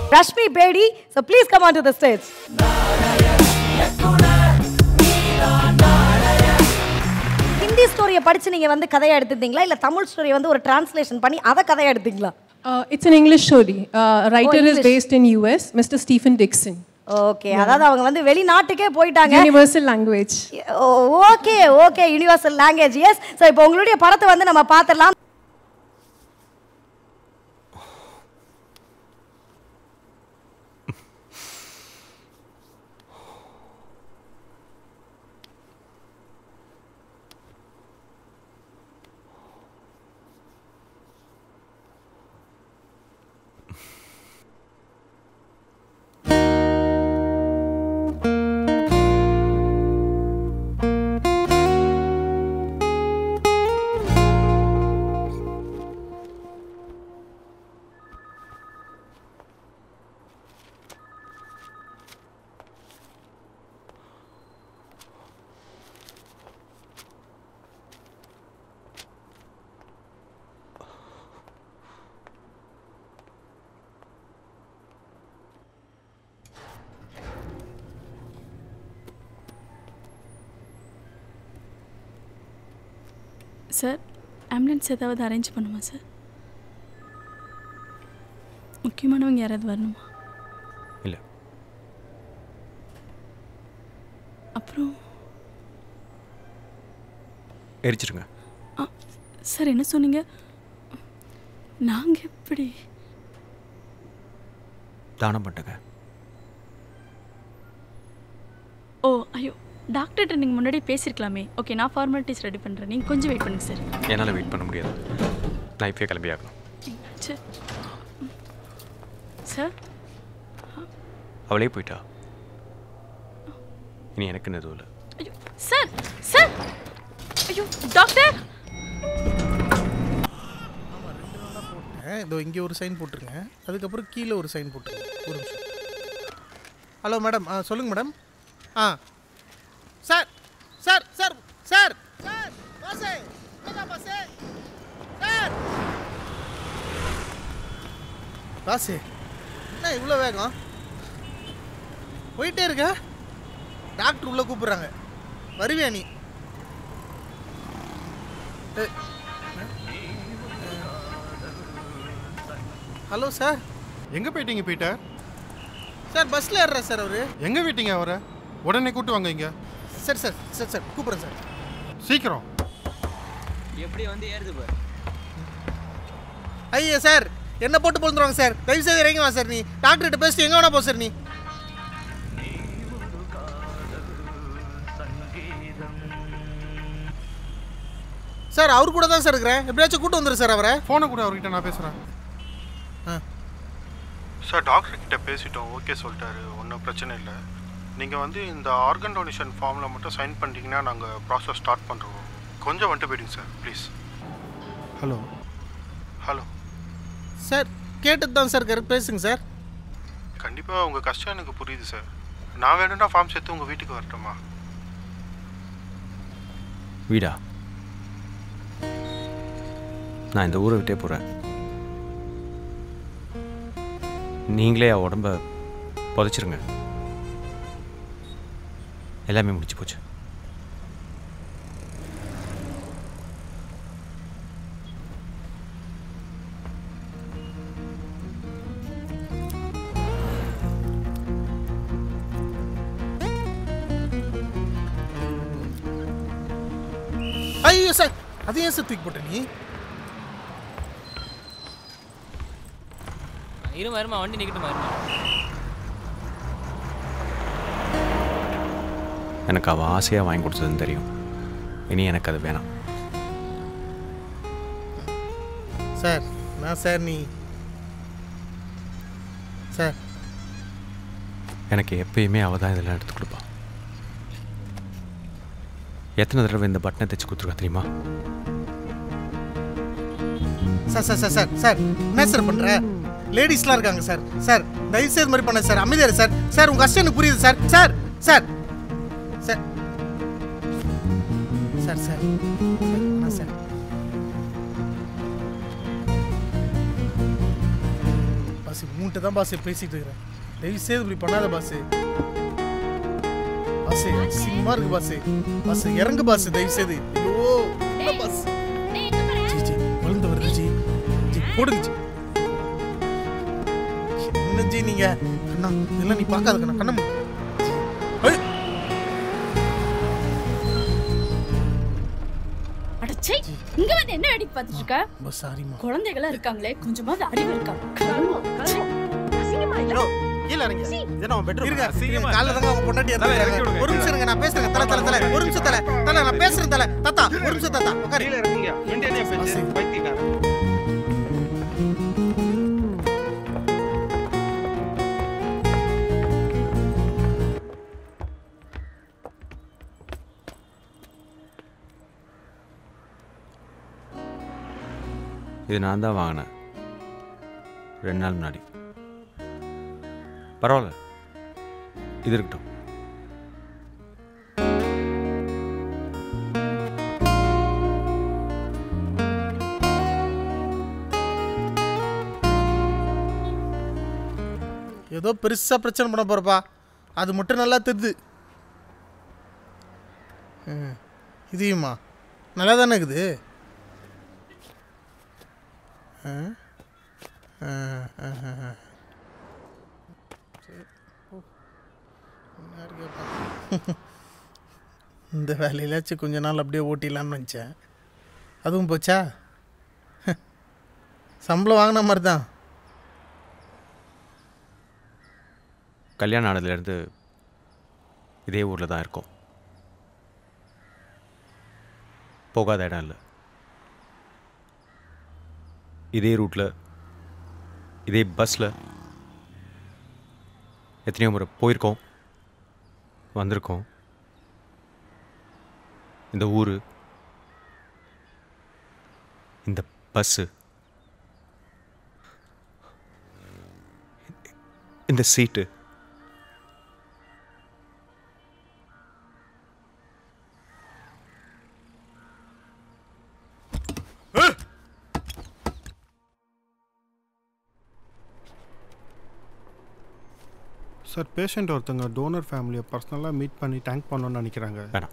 Rashmi Bedi so please come on to the stage Hindi ஸ்டோரியை படிச்சு நீங்க வந்து கதையா எடுத்துட்டீங்களா இல்ல தமிழ் ஸ்டோரியை வந்து ஒரு டிரான்ஸ்லேஷன் பண்ணி அதை கதையா எடுத்தீங்களா Uh, it's an English story. Uh, writer is English. based in US, Mr. Stephen Dixon. Okay அதாவது அவங்க வந்து வெளிநாட்டுக்கே போயிட்டாங்க Universal language. Okay okay universal language yes so இப்போ உங்களுடைய படத்தை வந்து நம்ம பார்த்துடலாம் சார் ஆம்புலன்ஸ் ஏதாவது அரேஞ்ச் பண்ணுமா சார் முக்கியமானவங்க யாராவது வரணுமா இல்லை அப்புறம் எரிச்சிருங்க சார் என்ன சொன்னீங்க நாங்கள் எப்படி தானம் பண்ணுங்க ஓ ஐயோ டாக்டர்கிட்ட நீங்கள் முன்னாடி பேசியிருக்கலாமே ஓகே நான் ஃபார்மாலிட்டிஸ் ரெடி பண்ணுறேன் நீங்கள் கொஞ்சம் வெயிட் பண்ணுங்க சார் என்னால் வெயிட் பண்ண முடியாது நான் இப்போயே கிளம்பி ஆகணும் சார் சார் அவளே போயிட்டா இனி எனக்குன்னு எதுவும் இல்லை ஐயோ சார் சார் ஐயோ டாக்டர் போட்டேன் இதோ இங்கே ஒரு சைன் போட்டுருங்க அதுக்கப்புறம் கீழே ஒரு சைன் போட்டுருங்க ஒரு நிமிஷம் ஹலோ மேடம் ஆ சொல்லுங்கள் மேடம் ஆ sir sir sir sir sir பாஸே என்னடா பாஸே சார் பாஸே என்ன இவ்வளோ வேகம் போயிட்டே இருக்க டாக்டர் உள்ளே கூப்பிட்றாங்க வருவியா நீ ஏ- ஹலோ சார் எங்கே போயிட்டீங்க பீட்டர் சார் பஸ்ஸில் ஏறுறா சார் அவரு எங்கே விட்டீங்க அவரை உடனே கூட்டு வாங்க இங்க சரி சார் சரி சார் கூப்பிட்றேன் சார் சீக்கிரம் எப்படி வந்து ஏறுது பாரு ஐயா சார் என்ன போட்டு பொழுந்துருவாங்க சார் தயவு செய்து இறங்கி வா சார் நீ டாக்டர்கிட்ட பேசிட்டு எங்கே வேணா போ சார் நீ சார் அவர் கூட தான் சார் இருக்கிறேன் எப்படியாச்சும் கூட்டு வந்துரு சார் அவரை ஃபோனை கூட அவர்கிட்ட நான் பேசுகிறேன் ஆ சார் டாக்டர் கிட்ட பேசிட்டோம் ஓகே சொல்லிட்டாரு ஒன்றும் பிரச்சனை இல்லை நீங்கள் வந்து இந்த ஆர்கன் டொனேஷன் ஃபார்மில் மட்டும் சைன் பண்ணிட்டீங்கன்னா நாங்கள் ப்ராசஸ் ஸ்டார்ட் பண்ணுறோம் கொஞ்சம் வந்துட்டு போயிடுங்க sir please hello hello sir கேட்டுட்டு தான் சார் இருக்காரு பேசுங்க சார் கண்டிப்பாக உங்கள் கஷ்டம் எனக்கு புரியுது சார் நான் வேணும்னா ஃபார்ம் சேர்த்து உங்கள் வீட்டுக்கு வரட்டுமா வீடா நான் இந்த ஊரை விட்டே போகிறேன் நீங்களே அவ உடம்ப புதைச்சிருங்க எல்லாமே முடிச்சு போச்சு ஐயோ சார் அது ஏன் சார் தூக்கி போட்ட நீ இரு வருமா வண்டி நிக்கட்டும் வருமா எனக்கு அவள் ஆசையாக வாங்கி கொடுத்ததுன்னு தெரியும் இனி எனக்கு அது வேணாம் சார் நான் சார் நீ சார் எனக்கு எப்பயுமே அவள் தான் இதெல்லாம் எடுத்து கொடுப்பா எத்தனை தடவை இந்த பட்டனை தைச்சு கொடுத்துருக்கா தெரியுமா sir sir sir sir sir என்ன சார் பண்ற லேடிஸ்லாம் இருக்காங்க சார் சார் தயவு செய்து மாதிரி பண்ண சார் அமைதியா இரு சார் சார் உங்க கஷ்டம் எனக்கு புரியுது sir sir sir sir sir sir என்ன சார் பாஸ் உன்கிட்ட தான் பாஸ் பேசிட்டு இருக்கிறேன் தயவு செய்து இப்படி பண்ணாத பாஸ் பாஸ் அசிங்கமா இருக்கு பாஸ் பாஸ் இறங்கு பாஸ் தயவு செய்து ஐயோ என்ன பாஸ் ஜி ஜி குழந்தை வருது ஜி ஜி போடுங்க ஜி என்ன ஜி நீங்க அண்ணா இதெல்லாம் நீ பார்க்காத கண்ணா கண்ணா மூடு. ஜி. ஐய். அடச்சே இங்க வந்து என்ன வேடிக்கை பார்த்துட்டு இருக்க ரொம்ப சாரிம்மா குழந்தைகளா இருக்காங்களே கொஞ்சமாவது அறிவு இருக்கா ஹலோ கீழே இறங்கி இதென்ன உன் பெட்ரூம் இருங்க இருங்க காலைல தாங்க அவங்க பொண்டாட்டி இறந்துருக்காங்க ஒரு நிமிஷம் இருங்க நான் பேசுறேன் தல தல தல ஒரு நிமிஷம் தல தல நான் பேசுறேன் தல தாத்தா ஒரு நிமிஷம் தாத்தா உட்காரு கீழே இறங்குங்க வெண்டியனே பேச்சு பைத்தியக்காரன் இது நான் தான் வாங்கினேன் ரெண்டு நாள் முன்னாடி பரவாயில்ல இது இருக்கட்டும் ஏதோ பெருசா பிரச்சனை பண்ண போறப்பா அது மட்டும் நல்லா தெரியுது ம், இதையுமா நல்லா தானே இருக்குது ஆ? ஆ, ஆ, ஆ, ஆ. சரி, போ. என்ன இருக்கேப்பா. இந்த வேலையிலாச்சும் கொஞ்ச நாள் அப்படியே ஓட்டிடலான்னு நினச்சேன் அதுவும் போச்சா சம்பளம் வாங்கின மாதிரி தான் கல்யாணம் ஆனதுலேருந்து இதே ஊரில் தான் இருக்கோம் போகாத இடம் இல்லை இதே ரூட்டில் இதே பஸ்ஸில் எத்தனையோ முறை போயிருக்கோம் வந்திருக்கோம் இந்த ஊர் இந்த பஸ்ஸு இந்த சீட்டு சார் பேஷண்ட் ஒருத்தங்க டோனர் ஃபேமிலியை பர்சனலாக மீட் பண்ணி தேங்க் பண்ணணும்னு நினைக்கிறாங்க வேணாம்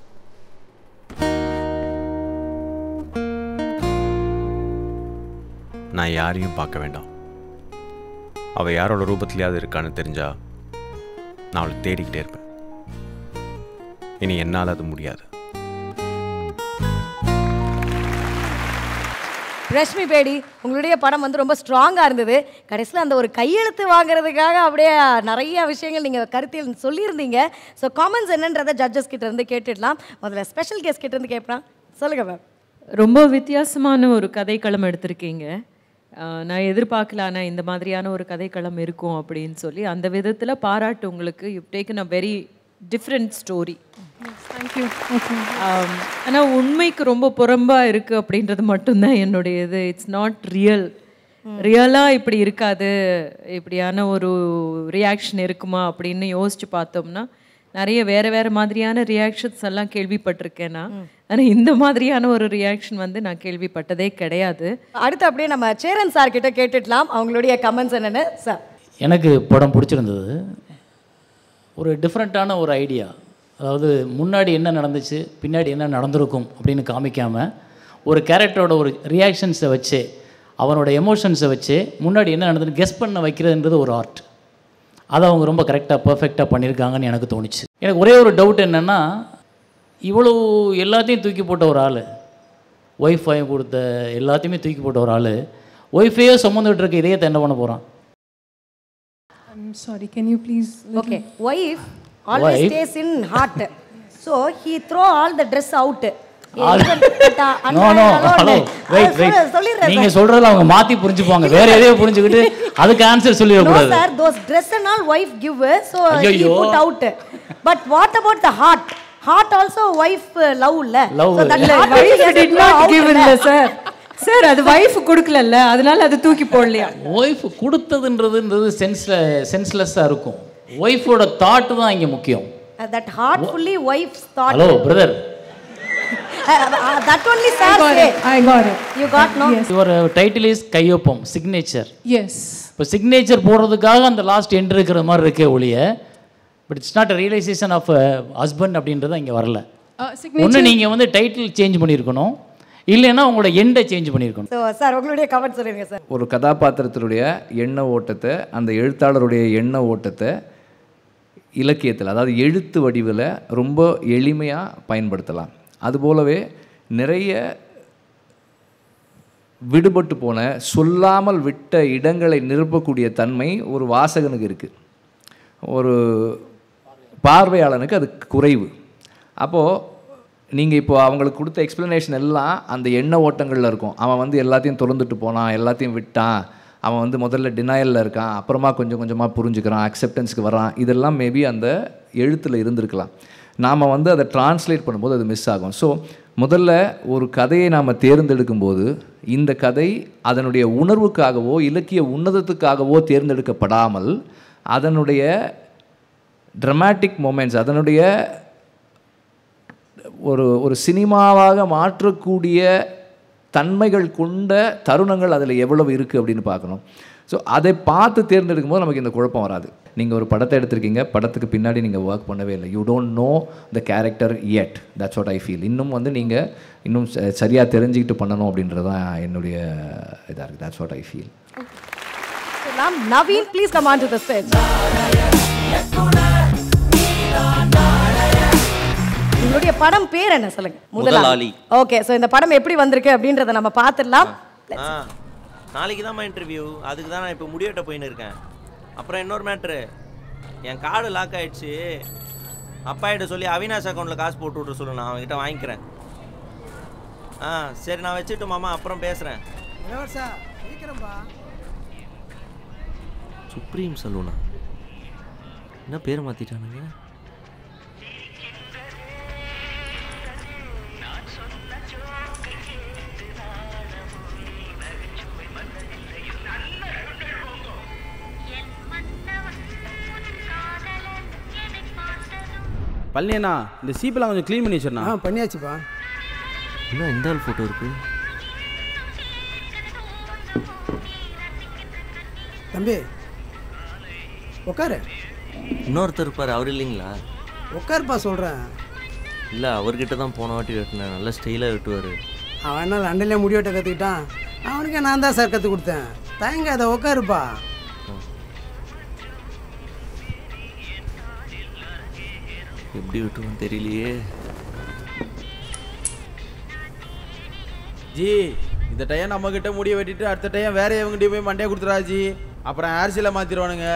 நான் யாரையும் பார்க்க வேண்டாம் அவள் யாரோட ரூபத்திலேயாவது இருக்கான்னு தெரிஞ்சா நான் அவளை தேடிக்கிட்டே இருப்பேன் இனி என்னால் அது முடியாது ரஷ்மி பேடி உங்களுடைய படம் வந்து ரொம்ப ஸ்ட்ராங்காக இருந்தது கடைசியில் அந்த ஒரு கையெழுத்து வாங்குறதுக்காக அப்படியே நிறைய விஷயங்கள் நீங்கள் கருத்தில் சொல்லியிருந்தீங்க ஸோ காமெண்ட்ஸ் என்னன்றதை ஜட்ஜஸ் கிட்ட இருந்து கேட்டுடலாம் முதல்ல ஸ்பெஷல் கெஸ்ட் கிட்ட இருந்து கேட்பேன் சொல்லுங்க மேம் ரொம்ப வித்தியாசமான ஒரு கதைக்களம் எடுத்திருக்கீங்க ஆஹ் நான் எதிர்பார்க்கல ஆனால் இந்த மாதிரியான ஒரு கதைக்களம் இருக்கும் அப்படின்னு சொல்லி அந்த விதத்தில் பாராட்டு உங்களுக்கு you taken a very different story thank you okay ஆனால் உண்மைக்கு ரொம்ப புறம்பாக இருக்குது அப்படின்றது மட்டும்தான் என்னுடைய இது இட்ஸ் நாட் ரியல் ரியலாக இப்படி இருக்காது இப்படியான ஒரு ரியாக்ஷன் இருக்குமா அப்படின்னு யோசிச்சு பார்த்தோம்னா நிறைய வேற வேற மாதிரியான ரியாக்ஷன்ஸ் எல்லாம் கேள்விப்பட்டிருக்கேன் நான் ஆனால் இந்த மாதிரியான ஒரு ரியாக்ஷன் வந்து நான் கேள்விப்பட்டதே கிடையாது அடுத்து அப்படியே நம்ம சேரன் சார் கிட்ட கேட்டுடலாம் அவங்களுடைய கமெண்ட்ஸ் என்னன்னு சார் எனக்கு படம் பிடிச்சிருந்தது ஒரு டிஃப்ரெண்ட்டான ஒரு ஐடியா அதாவது முன்னாடி என்ன நடந்துச்சு பின்னாடி என்ன நடந்திருக்கும் அப்படின்னு காமிக்காமல் ஒரு கேரக்டரோட ஒரு ரியாக்ஷன்ஸை வச்சு அவனோட எமோஷன்ஸை வச்சு முன்னாடி என்ன நடந்ததுன்னு கெஸ் பண்ண வைக்கிறதுன்றது ஒரு ஆர்ட் அதை அவங்க ரொம்ப கரெக்டாக பர்ஃபெக்டாக பண்ணியிருக்காங்கன்னு எனக்கு தோணுச்சு எனக்கு ஒரே ஒரு டவுட் என்னென்னா இவ்வளோ எல்லாத்தையும் தூக்கி போட்ட ஒரு ஆள் ஒய்ஃப் வாங்கி கொடுத்த எல்லாத்தையுமே தூக்கி போட்ட ஒரு ஆள் ஒய்ஃபையோ சுமந்துட்டு இருக்க இதயத்தை என்ன பண்ண போகிறான் I'm sorry can you please okay wife always Wife. Stays in heart so he throw all the dress out no no hello wait wait நீங்க சொல்றதுல அவங்க மாத்தி புரிஞ்சுப்பாங்க வேற எதையோ புரிஞ்சுக்கிட்டு அதுக்கு ஆன்சர் No, சொல்லிடக்கூடாது sir. Those dress and all wife give, so he ஐயையோ. put out. But what about the heart? Heart also wife uh, love இல்ல? Love. So that இல்ல, heart wife has to did go not out give இல்ல? இல்ல sir sir அது wife கொடுக்கலல்ல அதனால அது தூக்கி போடலையா ஒய்ஃப் கொடுத்ததுன்றதுன்றது சென்ஸ்ல சென்ஸ்லெஸ்ஸாக இருக்கும் ஒய்ஃபோட தாட் தான் இங்க முக்கியம் Uh, That heart fully wife's thought. Hello brother Uh, uh, That only sir I got say. it. I got it. You got no? Your title is கையொப்பம் சிக்னேச்சர் Yes. இப்போ சிக்னேச்சர் போடுறதுக்காக அந்த last end இருக்கிற மாதிரி இருக்கே ஒழிய but it's not a realisation of husband அப்படின்றது இங்கே வரல Uh, ஒன்று signature நீங்கள் வந்து டைட்டில் சேஞ்ச் பண்ணியிருக்கணும் இல்லைன்னா உங்களோட எண்டை சேஞ்ச் பண்ணியிருக்கணும் ஸோ சார் உங்களுடைய கமெண்ட் சொல்லுங்க சார் ஒரு கதாபாத்திரத்தினுடைய எண்ண ஓட்டத்தை அந்த எழுத்தாளருடைய எண்ண ஓட்டத்தை இலக்கியத்தில் அதாவது எழுத்து வடிவில் ரொம்ப எளிமையாக பயன்படுத்தலாம் அதுபோலவே நிறைய விடுபட்டு போன சொல்லாமல் விட்ட இடங்களை நிரப்பக்கூடிய தன்மை ஒரு வாசகனுக்கு இருக்குது ஒரு பார்வையாளனுக்கு அது குறைவு அப்போது நீங்கள் இப்போ அவங்களுக்கு கொடுத்த எக்ஸ்ப்ளனேஷன் எல்லாம் அந்த எண்ண ஓட்டங்களில் இருக்கும் அவன் வந்து எல்லாத்தையும் திறந்துட்டு போனான் எல்லாத்தையும் விட்டான் அவன் வந்து முதல்ல டினாயலில் இருக்கான் அப்புறமா கொஞ்சம் கொஞ்சமாக புரிஞ்சுக்கிறான் அக்செப்டன்ஸ்க்கு வரான் இதெல்லாம் மேபி அந்த எழுத்தில் இருந்திருக்கலாம் நாம் வந்து அதை டிரான்ஸ்லேட் பண்ணும்போது அது மிஸ் ஆகும் ஸோ முதல்ல ஒரு கதையை நாம் தேர்ந்தெடுக்கும்போது இந்த கதை அதனுடைய உணர்வுக்காகவோ இலக்கிய உன்னதத்துக்காகவோ தேர்ந்தெடுக்கப்படாமல் அதனுடைய ட்ரமாட்டிக் மொமெண்ட்ஸ் அதனுடைய ஒரு ஒரு சினிமாவாக மாற்றக்கூடிய தன்மைகள் கொண்ட தருணங்கள் அதில் எவ்வளவு இருக்குது அப்படின்னு பார்க்கணும் ஸோ அதை பார்த்து தேர்ந்தெடுக்கும் போது நமக்கு இந்த குழப்பம் வராது நீங்கள் ஒரு படத்தை எடுத்திருக்கீங்க படத்துக்கு பின்னாடி நீங்கள் ஒர்க் பண்ணவே இல்லை you don't know the character yet that's what I feel இன்னும் வந்து நீங்கள் இன்னும் சரியாக தெரிஞ்சுக்கிட்டு பண்ணணும் அப்படின்றது தான் என்னுடைய இதாக இருக்குது தட்ஸ் வாட் ஐ ஃபீல் நாம் Naveen please come on to the stage உங்களுடைய படம் பேர் என்ன சொல்லுங்க முதலாளி. ஓகே ஸோ இந்த படம் எப்படி வந்திருக்கு அப்படின்றத நம்ம பார்த்துடலாம் ஆ நாளைக்கு தான்மா இன்டர்வியூ அதுக்கு தான் நான் இப்போ முடிவெட்ட போயின்னு இருக்கேன் அப்புறம் இன்னொரு மேட்ரு என் கார்டு லாக் ஆயிடுச்சு அப்பா கிட்ட சொல்லி அவினாஷ் அக்கௌண்ட்டில் காசு போட்டு விட்ற சொல்லு நான் அவன்கிட்ட வாங்கிக்கிறேன் ஆ சரி நான் வச்சுட்டு மாமா அப்புறம் பேசுகிறேன் இளவரசா சீக்கிரம்பா சுப்ரீம் சலூனா என்ன பேர் மாற்றிட்டானுங்க பழனியண்ணா இந்த சீப்பெல்லாம் கொஞ்சம் க்ளீன் பண்ணி வச்சிருண்ணா ஆ பண்ணியாச்சுப்பா இன்னும் எந்த ஆள் ஃபோட்டோ இருக்கு தம்பி உட்காரு இன்னொருத்தர் இருப்பார் அவர் இல்லைங்களா உட்காருப்பா சொல்கிறேன் இல்லை அவர்கிட்ட தான் போன வாட்டி வெட்டினேன் நல்லா ஸ்டைலாக வெட்டுவார் அவன் என்ன லண்டன்லேயே முடி வெட்ட கற்றுக்கிட்டான் அவனுக்கே நான் தான் சார் கற்றுக் கொடுத்தேன் தயங்காத உட்காருப்பா எப்படி வெட்டுவான்னு தெரியலையே ஜி இந்த டைம் நம்ம கிட்ட முடிய வெட்டிட்டு அடுத்த டைம் வேற இவங்ககிட்ட போய் மண்டையை கொடுத்துறா ஜி அப்புறம் அரசியலை மாத்திடுவானுங்க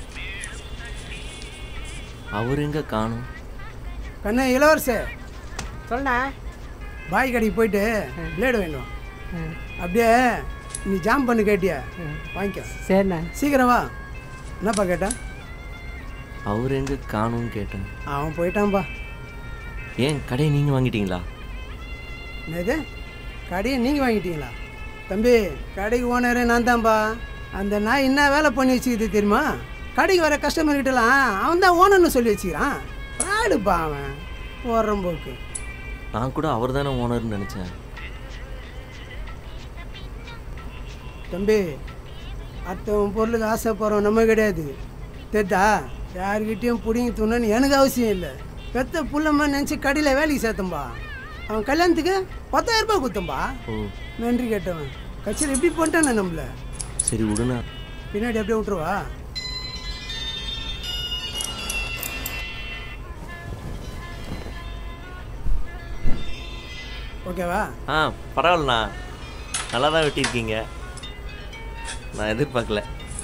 அவர் எங்க காணும் கண்ணு இளவரசே சொல்லுண்ணா பாய் கடைக்கு போயிட்டு பிளேடு வேணும் அப்படியே நீ ஜாம் பண்ணு கேட்டியா வாங்கிக்கோ சரிண்ணா சீக்கிரம் வா என்னப்பா கேட்டேன் அவர் எங்க காணும்னு கேட்டேன் அவன் போயிட்டான்பா ஏன் கடையை நீங்கள் வாங்கிட்டீங்களா என்னது கடையை நீங்கள் வாங்கிட்டீங்களா தம்பி கடைக்கு ஓனரு நான் தான்ப்பா அந்த நாய் என்ன வேலை பண்ணி வச்சுக்கிது தெரியுமா கடைக்கு வர கஸ்டமர்கிட்டலாம் அவன் தான் ஓனர்னு சொல்லி வச்சுக்கிறான் ஃப்ராடுப்பா அவன் போடுறோம் போக்கு நான் கூட அவர் தானே ஓனர்னு நினச்சேன் தம்பி அடுத்தவன் பொருளுக்கு ஆசைப்படுறோம் நம்ம கிடையாது தெரிதா யார்கிட்டயும் பிடிங்கி தூணுன்னு எனக்கு அவசியம் இல்லை பெத்த புள்ளம்மா நினச்சி கடையில் வேலைக்கு சேர்த்தம்பா அவன் கல்யாணத்துக்கு பத்தாயிரம் ரூபாய் கொடுத்தம்பா ஓ நன்றி கேட்டவன் கட்சியில் எப்படி பண்ணிட்டானே நம்மள சரி விடுண்ணா பின்னாடி அப்படியே விட்டுருவா ஓகேவா ஆ பரவாயில்லண்ணா நல்லா தான் வெட்டியிருக்கீங்க நான் எதிர்பார்க்கல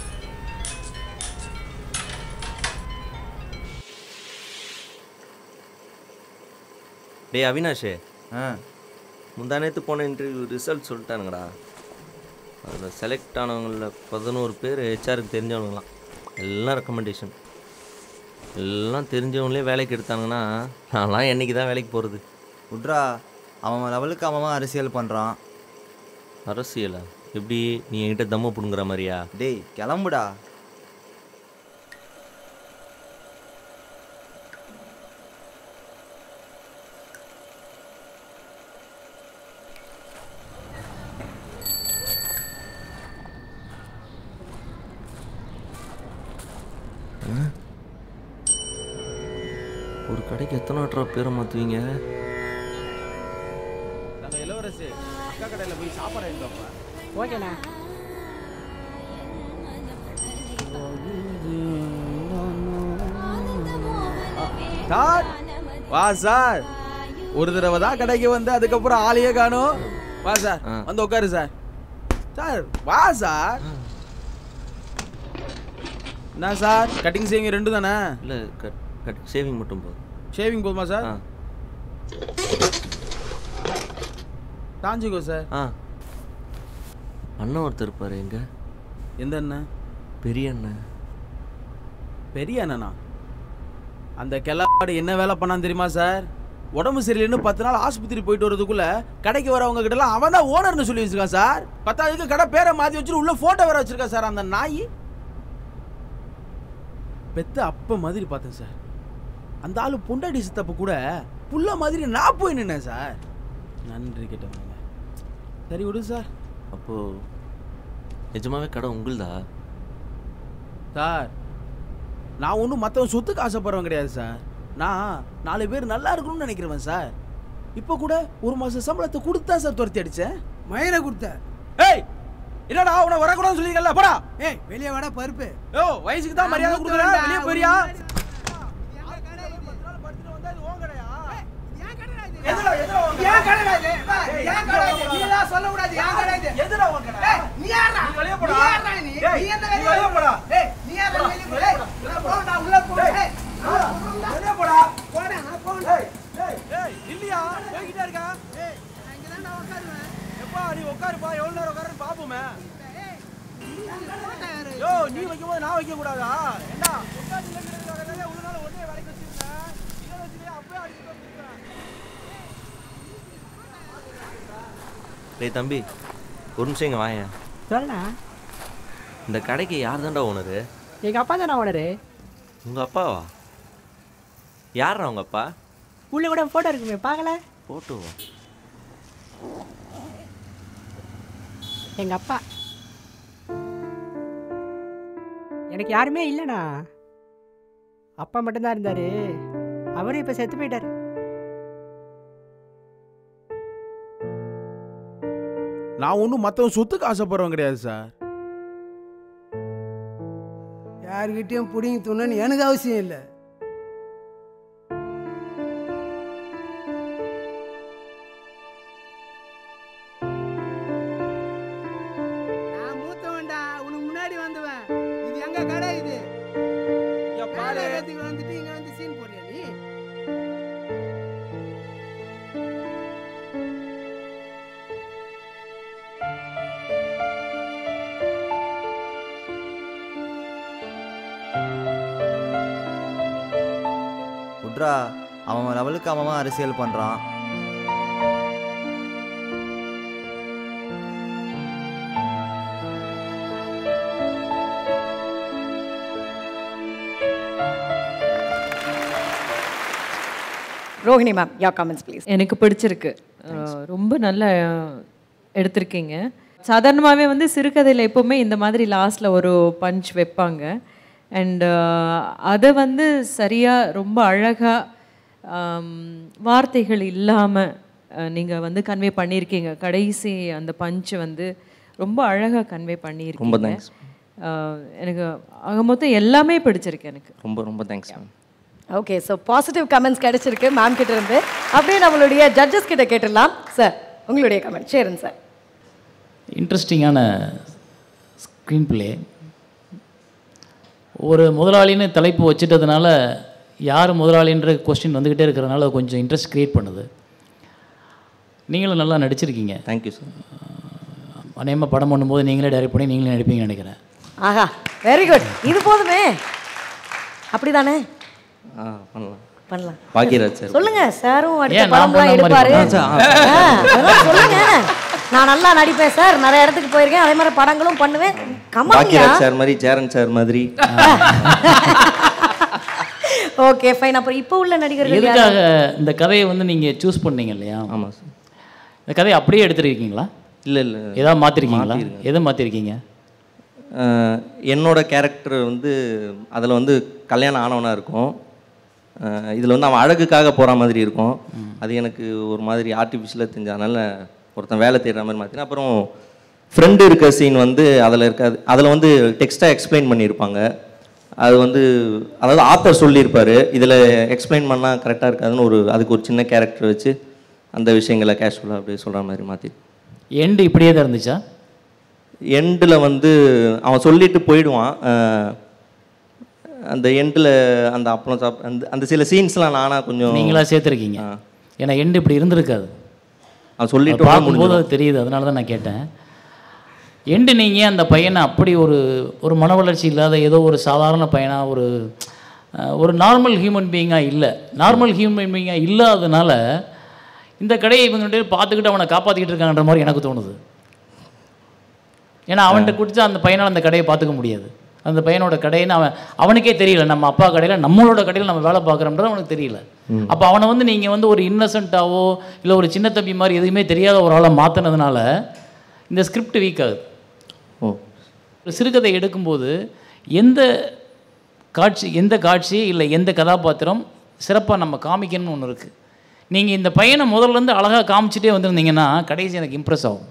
டேய் அவினாஷ் ஆ முந்தா நேற்று போன இன்டர்வியூ ரிசல்ட் சொல்லிட்டானுங்கடா அதில் செலக்ட் ஆனவங்களில் பதினோரு பேர் ஹெச்ஆருக்கு தெரிஞ்சவனுங்களாம் எல்லாம் ரெக்கமெண்டேஷன் எல்லாம் தெரிஞ்சவங்களே வேலைக்கு எடுத்தானுங்கன்னா நான்லாம் என்னைக்கு தான் வேலைக்கு போகிறது விட்றா அவன் லெவலுக்கு அவன் அரசியல் பண்ணுறான் அரசியலா எப்படி நீ என்கிட்ட தம்ம பிடுங்குற மாதிரியா டேய் கிளம்புடா ஒரு கடைக்கு எத்தனை வாட்டரா பேரை மாற்றுவீங்க நாங்கள் இளவரசு அக்கா கடையில் போய் சாப்பாடு எடுத்தோம் ஓகேண்ணா சார் வா சார் ஒரு தடவை தான் கடைக்கு வந்து அதுக்கப்புறம் ஆளையே காணும் வா சார் வந்து உட்காரு சார் சார் வா சார் என்ன சார் கட்டிங் சேவிங் ரெண்டு தானே இல்லை கட் கட் ஷேவிங் மட்டும் போதும் ஷேவிங் போதுமா சார் ஆ. தாஞ்சிக்கோ சார் ஆ அண்ணன் ஒருத்தர் இருப்பார் எங்க எந்த அண்ணன் பெரிய அண்ணன் பெரிய அண்ணனா அந்த கிளாடி என்ன வேலை பண்ணான்னு தெரியுமா சார் உடம்பு சரியில்லைன்னு பத்து நாள் ஆஸ்பத்திரி போயிட்டு வரதுக்குள்ள கடைக்கு வரவங்க கிட்டலாம் அவன் தான் ஓனர்னு சொல்லி வச்சிருக்கான் சார் பத்தாவதுக்கு கடை பேரை மாற்றி வச்சுட்டு உள்ள ஃபோட்டோ வேற வச்சிருக்கான் சார் அந்த நாய் பெத்த அப்ப மாதிரி பார்த்தேன் சார் அந்த ஆளு பொண்டாடி சித்தப்ப கூட புள்ள மாதிரி நான் போய் நின்னேன் சார் நன்றி கேட்டவங்க சரி விடு சார் அப்போது நிஜமாவே கடை உங்களுதா சார் நான் ஒன்றும் மற்றவன் சொத்துக்கு ஆசைப்படுறவன் கிடையாது சார் நான் நாலு பேர் நல்லா இருக்கணும்னு நினைக்கிறவன் சார் இப்போ கூட ஒரு மாசம் சம்பளத்தை கொடுத்தா சார் துரத்தி அடிச்சேன் மயிரை கொடுத்த ஏய் என்னடா உன வரக்கூடாதுன்னு சொல்லியிருக்கல போடா ஏய் வெளியே வாடா பருப்பு யோ வயசுக்கு தான் மரியாதை நான் கொடுக்குறேன் மூத்தவன்டா. வெளியே போறியா ஏன் கடைடா இது? வா, ஏன் கடை இது? நீலாம் சொல்லக்கூடாது, ஏன் கடை இது? ஏய், நீ யார்றா? நீ யார்றா நீ? நீ என்ன வெளியே போ. ஏய், நீ யார்றா வெளியே போ. ஏய், நான் போகணும்டா, உள்ள போ. ஏய், நான் போகணும்டா. போடா, நான் போகணும். இல்லையா போய்கிட்டே இருக்கா ஏய், நான் இங்கதான்டா உட்காருவேன். எப்பா நீ உட்காருப்பா எவ்வளவு நேரம் உட்காருன்னு பாப்போமே அந்த போட்டா யாரு? யோ நீ வைக்கும் போது நான் வைக்க கூடாதா என்ன உட்காந்து இல்லைங்கிறதுக்காக ஒரு நாள் ஒன்னே வேலைக்கு வச்சிருந்தேன் இதை வச்சுட்டு அப்பவே அடிச்சுட்டு வந்துருக்கேன் டேய் தம்பி ஒரு நிமிஷம் இங்கே வாயேன் சொல்லுண்ணா இந்த கடைக்கு யார் தான்டா ஓனரு எங்க அப்பா தானே ஓனரு உங்கள் அப்பாவா யாரா உங்கள் அப்பா உள்ள கூட போட்டோ இருக்குமே பார்க்கல போட்டோவா எங்க அப்பா எனக்கு யாருமே இல்லைண்ணா அப்பா மட்டும்தான் இருந்தாரு அவரும் இப்ப செத்து போயிட்டாரு நான் ஒன்றும் மற்றவன் சொத்துக்கு ஆசைப்படுறவன் கிடையாது சார் யாருக்கிட்டையும் பிடிங்கி துணுன்னு எனக்கு அவசியம் இல்லை நான் மூத்தவன்டா உனக்கு முன்னாடி வந்துவேன் இது எங்க கடை இது வேலைக்கு வந்துட்டு இங்க வந்து சீன் போடுறியா நீ விட்றா அவன் லெவலுக்கு அவன் அரசியல் பண்ணுறான் Rohini ma'am yeah comments please எனக்கு பிடிச்சிருக்கு அஹ் ரொம்ப நல்லா எடுத்திருக்கீங்க சாதாரணமாகவே வந்து சிறுகதையில் எப்போவுமே இந்த மாதிரி லாஸ்ட்டில் ஒரு பஞ்ச் வைப்பாங்க அண்ட் அதை வந்து சரியாக ரொம்ப அழகாக வார்த்தைகள் இல்லாமல் நீங்கள் வந்து கன்வே பண்ணியிருக்கீங்க கடைசி அந்த பஞ்ச் வந்து ரொம்ப அழகாக கன்வே ரொம்ப பண்ணியிருக்கீங்க thanks. அஹ் எனக்கு ஆக மொத்தம் எல்லாமே பிடிச்சிருக்கு எனக்கு ரொம்ப ரொம்ப thanks ma'am okay so positive comments கிடைச்சிருக்கு மேம் கிட்ட இருந்து அப்படியே நம்மளுடைய ஜட்ஜஸ் கிட்ட கேட்டுடலாம் சார் உங்களுடைய கமெண்ட் ஷேரன் சார் இன்ட்ரெஸ்டிங்கான ஸ்க்ரீன் ப்ளே ஒரு முதலாளின்னு தலைப்பு வச்சுட்டதுனால யார் முதலாளின்ற கொஸ்டின் வந்துக்கிட்டே இருக்கிறதுனால அது கொஞ்சம் இன்ட்ரெஸ்ட் க்ரியேட் பண்ணுது நீங்களும் நல்லா நடிச்சிருக்கீங்க தேங்க்யூ சார் அநேகமாக படம் பண்ணும்போது நீங்களே டைரக்ட் பண்ணி நீங்களே நடிப்பீங்கன்னு நினைக்கிறேன் ஆஹா வெரி குட் இது போதுமே அப்படிதானே ஆ பண்ணலாம் பண்ணலாம் பாக்கியராஜ் சார் சொல்லுங்க சாரும் அடுத்த ஏன் நான் படம்லாம் பண்ண மாதிரி எடுப்பாரு பண்ணா? ஆ, அதெல்லாம் சொல்லுங்க நான் நல்லா நடிப்பேன் சார் நிறைய இடத்துக்கு போயிருக்கேன் அதே மாதிரி படங்களும் பண்ணுவேன் கமான்யா பாக்கியராஜ் சார் மாதிரி சேரன் சார் மாதிரி ஓகே ஃபைன் அப்புறம் இப்போ உள்ள நடிகர்கள் யாரு? எதுக்காக இந்த கதையை வந்து நீங்கள் சூஸ் பண்ணீங்க இல்லையா ஆமாம் சார் இந்த கதையை அப்படியே எடுத்துருக்கீங்களா இல்லை இல்லை ஏதாவது மாற்றிருக்கீங்களா மாத்திருக்கேன். எதை மாற்றிருக்கீங்க அஹ், என்னோட கேரக்டர் வந்து அதில் வந்து கல்யாணம் ஆனவனாக இருக்கும் இதில் வந்து அவன் அழகுக்காக போகிற மாதிரி இருக்கும் அது எனக்கு ஒரு மாதிரி ஆர்டிஃபிஷியலாக தெரிஞ்சதுனால ஒருத்தன் வேலை தேடுற மாதிரி மாற்றினேன் அப்புறம் ஃப்ரெண்டு இருக்க சீன் வந்து அதில் இருக்காது அதில் வந்து டெக்ஸ்ட்டாக எக்ஸ்பிளைன் பண்ணியிருப்பாங்க அது வந்து அதாவது ஆத்தர் சொல்லியிருப்பார் இதில் எக்ஸ்பிளைன் பண்ணால் கரெக்டாக இருக்காதுன்னு ஒரு அதுக்கு ஒரு சின்ன கேரக்டர் வச்சு அந்த விஷயங்களை கேஷுவலாக அப்படியே சொல்கிற மாதிரி மாற்றி எண்டு இப்படியே தான் இருந்துச்சா எண்டில் வந்து அவன் சொல்லிட்டு போயிடுவான் அஹ், அந்த எண்டில் அந்த அப்பளம் சாப் அந்த அந்த சில சீன்ஸ்லாம் நானாக கொஞ்சம் நீங்களா சேர்த்துருக்கீங்க ஏன்னா எண்டு இப்படி இருந்திருக்காது அவன் சொல்லிட்டு அது உடனே பார்க்கும்போது முடிஞ்சிடும். அது தெரியுது அதனால தான் நான் கேட்டேன் எண்டு நீங்கள் அந்த பையனை அப்படி ஒரு ஒரு மன வளர்ச்சி இல்லாத ஏதோ ஒரு சாதாரண பையனாக ஒரு அஹ், ஒரு நார்மல் ஹியூமன் பீயிங்காக இல்லை நார்மல் ஹியூமன் பீயிங்காக இல்லாதனால இந்த கடையை இவங்கள்ட்ட பார்த்துக்கிட்டு அவனை காப்பாற்றிக்கிட்டு இருக்காங்கன்ற மாதிரி எனக்கு தோணுது ஏன்னா அவன்கிட்ட குடிச்சா அந்த பையனால் அந்த கடையை பார்த்துக்க முடியாது அந்த பையனோட கடைன்னு அவன் அவனுக்கே தெரியல நம்ம அப்பா கடையில் நம்மளோட கடையில் நம்ம வேலை பார்க்குறோன்றது அவனுக்கு தெரியல ம். அப்போ அவனை வந்து நீங்கள் வந்து ஒரு இன்னசென்ட்டாவோ இல்லை ஒரு சின்ன தம்பி மாதிரி எதுவுமே தெரியாத ஒரு ஆளை மாற்றினதுனால இந்த ஸ்கிரிப்ட் வீக் ஆகுது ஓ ஒரு சிறுகதை எடுக்கும்போது எந்த காட்சி எந்த காட்சி இல்லை எந்த கதாபாத்திரம் சிறப்பாக நம்ம காமிக்கணும்னு ஒன்று இருக்குது நீங்கள் இந்த பையனை முதல்ல இருந்து அழகாக காமிச்சிட்டே வந்திருந்தீங்கன்னா கடைசி எனக்கு இம்ப்ரெஸ் ஆகும்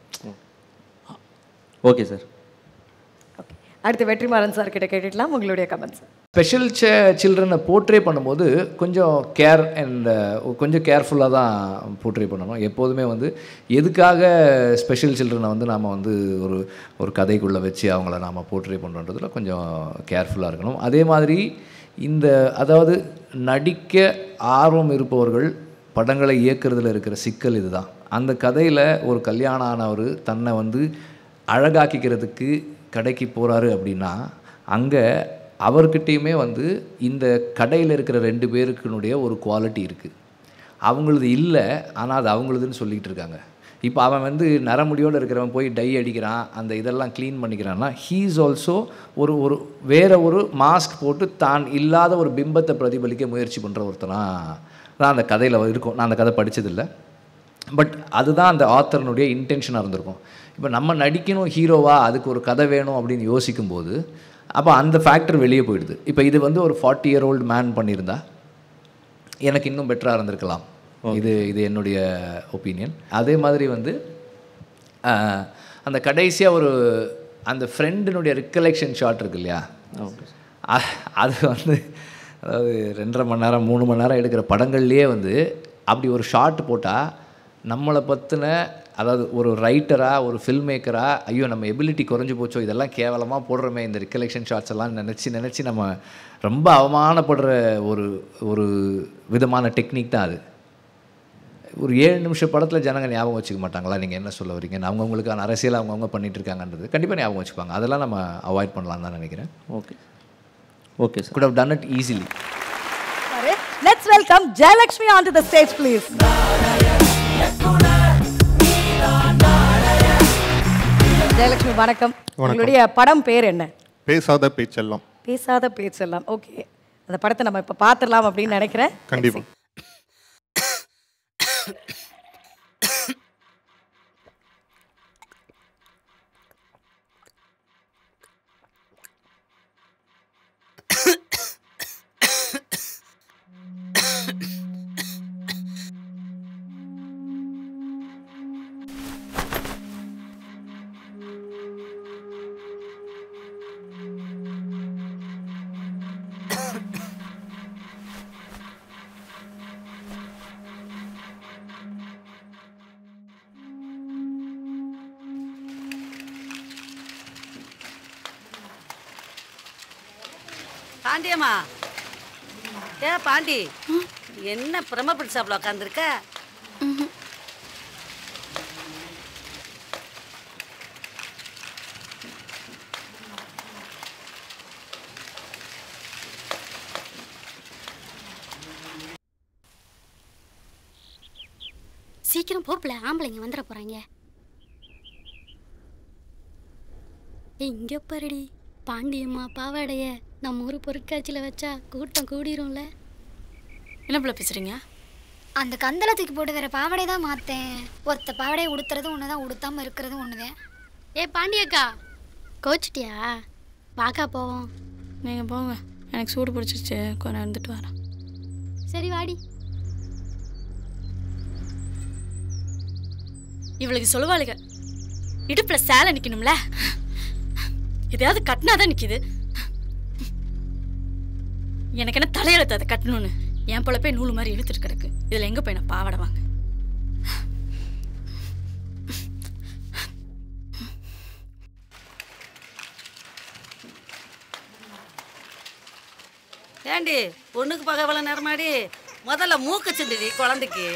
ஓகே சார் அடுத்து வெற்றிமாறன் சார் கிட்ட கேட்டுக்கலாம் உங்களுடைய கமெண்ட்ஸ் ஸ்பெஷல் சே சில்ட்ரனை போர்ட்ரே பண்ணும்போது கொஞ்சம் கேர் அண்ட் கொஞ்சம் கேர்ஃபுல்லாக தான் போர்ட்ரே பண்ணணும் எப்போதுமே வந்து எதுக்காக ஸ்பெஷல் சில்ட்ரனை வந்து நாம் வந்து ஒரு ஒரு கதைக்குள்ளே வச்சு அவங்கள நாம் போர்ட்ரே பண்ணுறதுல கொஞ்சம் கேர்ஃபுல்லாக இருக்கணும் அதே மாதிரி இந்த அதாவது நடிக்க ஆர்வம் இருப்பவர்கள் படங்களை இயக்குறதுல இருக்கிற சிக்கல் இதுதான் அந்த கதையில் ஒரு கல்யாணம் ஆனவர் தன்னை வந்து அழகாக்கிக்கிறதுக்கு கடைக்கு போகிறாரு அப்படின்னா அங்கே அவர்கிட்டயுமே வந்து இந்த கடையில் இருக்கிற ரெண்டு பேருக்குனுடைய ஒரு குவாலிட்டி இருக்குது அவங்களது இல்லை ஆனால் அது அவங்களுதுன்னு சொல்லிகிட்டு இருக்காங்க இப்போ அவன் வந்து நரமுடியோடு இருக்கிறவன் போய் டை அடிக்கிறான் அந்த இதெல்லாம் க்ளீன் பண்ணிக்கிறான்னா ஹீஸ் ஆல்சோ ஒரு ஒரு வேற ஒரு மாஸ்க் போட்டு தான் இல்லாத ஒரு பிம்பத்தை பிரதிபலிக்க முயற்சி பண்ணுற ஒருத்தனா தான் அந்த கதையில் இருக்கும் நான் அந்த கதை படிச்சதில்லை பட் அதுதான் அந்த ஆத்தர்னுடைய இன்டென்ஷனாக இருந்திருக்கும் இப்போ நம்ம நடிக்கணும் ஹீரோவா அதுக்கு ஒரு கதை வேணும் அப்படின்னு யோசிக்கும்போது அப்போ அந்த ஃபேக்டர் வெளியே போயிடுது இப்போ இது வந்து ஒரு ஃபார்ட்டி இயர் ஓல்டு மேன் பண்ணியிருந்தா எனக்கு இன்னும் பெட்டராக இருந்திருக்கலாம் இது இது என்னுடைய ஒப்பீனியன் அதே மாதிரி வந்து ஆஹ், அந்த கடைசியாக ஒரு அந்த ஃப்ரெண்டினுடைய ரிக்கலெக்ஷன் ஷாட் இருக்கு இல்லையா அ- அது வந்து அதாவது ரெண்டரை மணி நேரம் மூணு மணி நேரம் எடுக்கிற படங்கள்லேயே வந்து அப்படி ஒரு ஷாட் போட்டால் நம்மளை பற்றின அதாவது ஒரு ரைட்டராக ஒரு ஃபில்ம் மேக்கராக ஐயோ நம்ம எபிலிட்டி குறைஞ்சு போச்சோ இதெல்லாம் கேவலமாக போடுறோமே இந்த ரிக்கலெக்ஷன் ஷாட்ஸ் எல்லாம் நினச்சி நினச்சி நம்ம ரொம்ப அவமானப்படுற ஒரு ஒரு விதமான டெக்னிக் தான் அது ஒரு ஏழு நிமிஷம் படத்தில் ஜனங்க ஞாபகம் வச்சுக்க மாட்டாங்களா நீங்கள் என்ன சொல்ல வரீங்க அவங்கவுங்களுக்கான அரசியல் அவங்கவுங்க பண்ணிட்டு இருக்காங்கன்றது கண்டிப்பாக ஞாபகம் வச்சுப்பாங்க அதெல்லாம் நம்ம அவாய்ட் பண்ணலாம் தான் நினைக்கிறேன் okay okay sir good how done it easily let's welcome Jayalakshmi on to the stage please Jayalakshmi வணக்கம் உங்களுடைய படம் பேர் என்ன பேசாத பேச்செல்லாம் பேசாத பேச்செல்லாம் ஓகே அந்த படத்தை நம்ம இப்போ பார்த்துடலாம் அப்படின்னு நினைக்கிறேன் கண்டிப்பா பாண்டியம்மா ஏ பாண்டி என்ன பிரம பிடிச்சாப்புல உட்காந்துருக்க சீக்கிரம் போப்பில் ஆம்பளைங்க வந்துட போகிறாங்க இங்கே பாருடி பாண்டியம்மா பாவாடைய நம்ம ஊர் பொருட்காட்சியில் வச்சா கூட்டம் கூடிரும்ல என்ன பிள்ளை பேசுறீங்க அந்த கந்தளத்துக்கு போட்டு வேற பாவாடை தான் மாற்றேன் ஒருத்த பாவாடையை உடுத்துறதும் ஒன்று தான் உடுத்தாமல் இருக்கிறதும் ஒன்று தான் ஏ பாண்டியக்கா கோச்சிட்டியா வாக்கா போவோம் நீங்கள் போங்க எனக்கு சூடு பிடிச்சிருச்சு கொஞ்சம் இருந்துட்டு வரேன் சரி வாடி இவளுக்கு சொல்லுவாளுங்க இடுப்புல சேலை நிக்கணும்ல எதையாவது கட்டினாதான் நிக்குது எனக்கு என்ன தலையெழுத்து அதை கட்டணும்னு என் பொழப்பே நூலு மாதிரி இழுத்துட்டு கிடக்கு இதுல எங்க போய் நான் பாவாடை வாங்க ஏண்டி பொண்ணுக்கு பார்க்க எவ்வளோ நேரமாடி முதல்ல மூக்கு சிந்துடி குழந்தைக்கு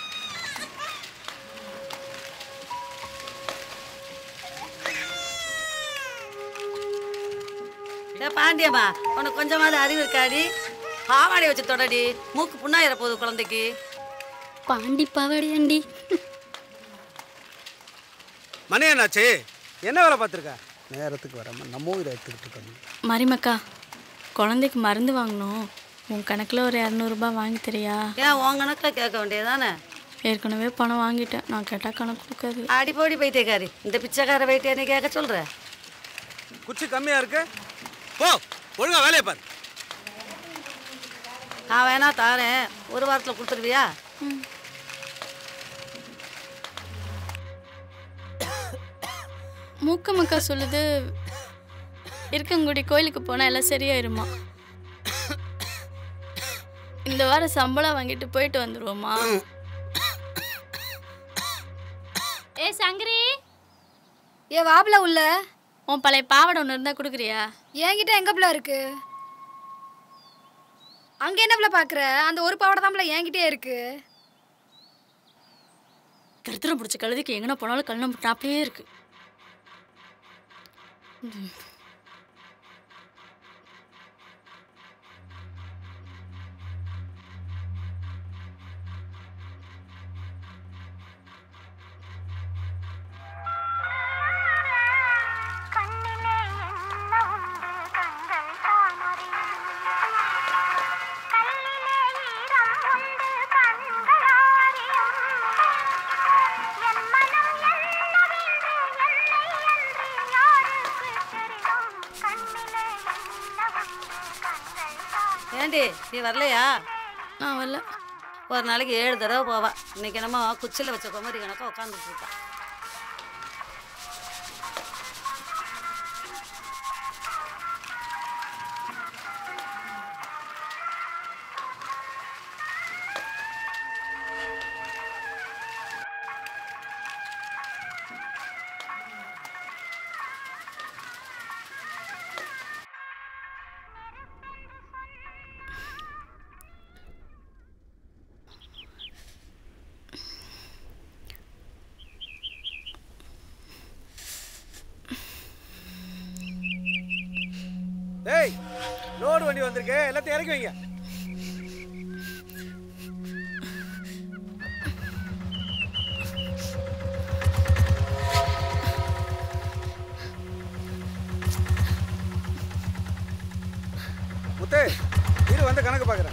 ஏ பாண்டியம்மா உனக்கு கொஞ்சமாவது அறிவு இருக்காடி பாவாடை வச்சு தொடடி மூக்கு புண்ணாயிர போகுது குழந்தைக்கு பாண்டி பாவாடையாண்டி மணி என்னாச்சு என்ன வேலை பார்த்துருக்க நேரத்துக்கு வராமல் நம்ம உயிரை எடுத்துக்கிட்டு இருக்கோம் மரிமக்கா குழந்தைக்கு மருந்து வாங்கணும் உன் கணக்கில் ஒரு இரநூறுபா வாங்கி தரியா ஏன் உன் கணக்கில் கேட்க வேண்டியதானே ஏற்கனவே பணம் வாங்கிட்டேன் நான் கேட்டால் கணக்கு கொடுக்காது அடி போடி பைத்தியக்காரி இந்த பிச்சைக்கார வைத்திய நீ கேட்க சொல்ற குச்சி கம்மியாக இருக்கு போ ஒழுங்கா வேலையை பாரு நான் வேணா தாரேன் ஒரு வாரத்தில் கொடுத்துருவியா மூக்கமக்கா சொல்லுது இருக்கங்குடி கோயிலுக்கு போனால் எல்லாம் சரியாயிருமா இந்த வாரம் சம்பளம் வாங்கிட்டு போயிட்டு வந்துருவோமா ஏ சங்கரி ஏ வாப்ல உள்ள உன் பழைய பாவாடை ஒன்று இருந்தால் கொடுக்குறியா என்கிட்ட எங்க பிள்ளை இருக்கு அங்க என்ன பிள்ளை பாக்குற அந்த ஒரு பாவாடை தான் பிள்ளை என்கிட்டயே இருக்கு கருத்துரம் பிடிச்ச கழுதிக்கு எங்கன போனாலும் கல்லம் அப்படியே இருக்கு ம். ஏண்டி நீ வரலையா நான் வரல ஒரு நாளைக்கு ஏழு தடவை போவா இன்னைக்கு என்னமோ குச்சியில் வச்ச குமரி கணக்காக உட்காந்துட்டு இருக்கா டேய் லோடு வண்டி வந்திருக்கு எல்லாத்தையும் இறக்கி வைங்க முத்து இரு வந்து கணக்கு பார்க்குறேன்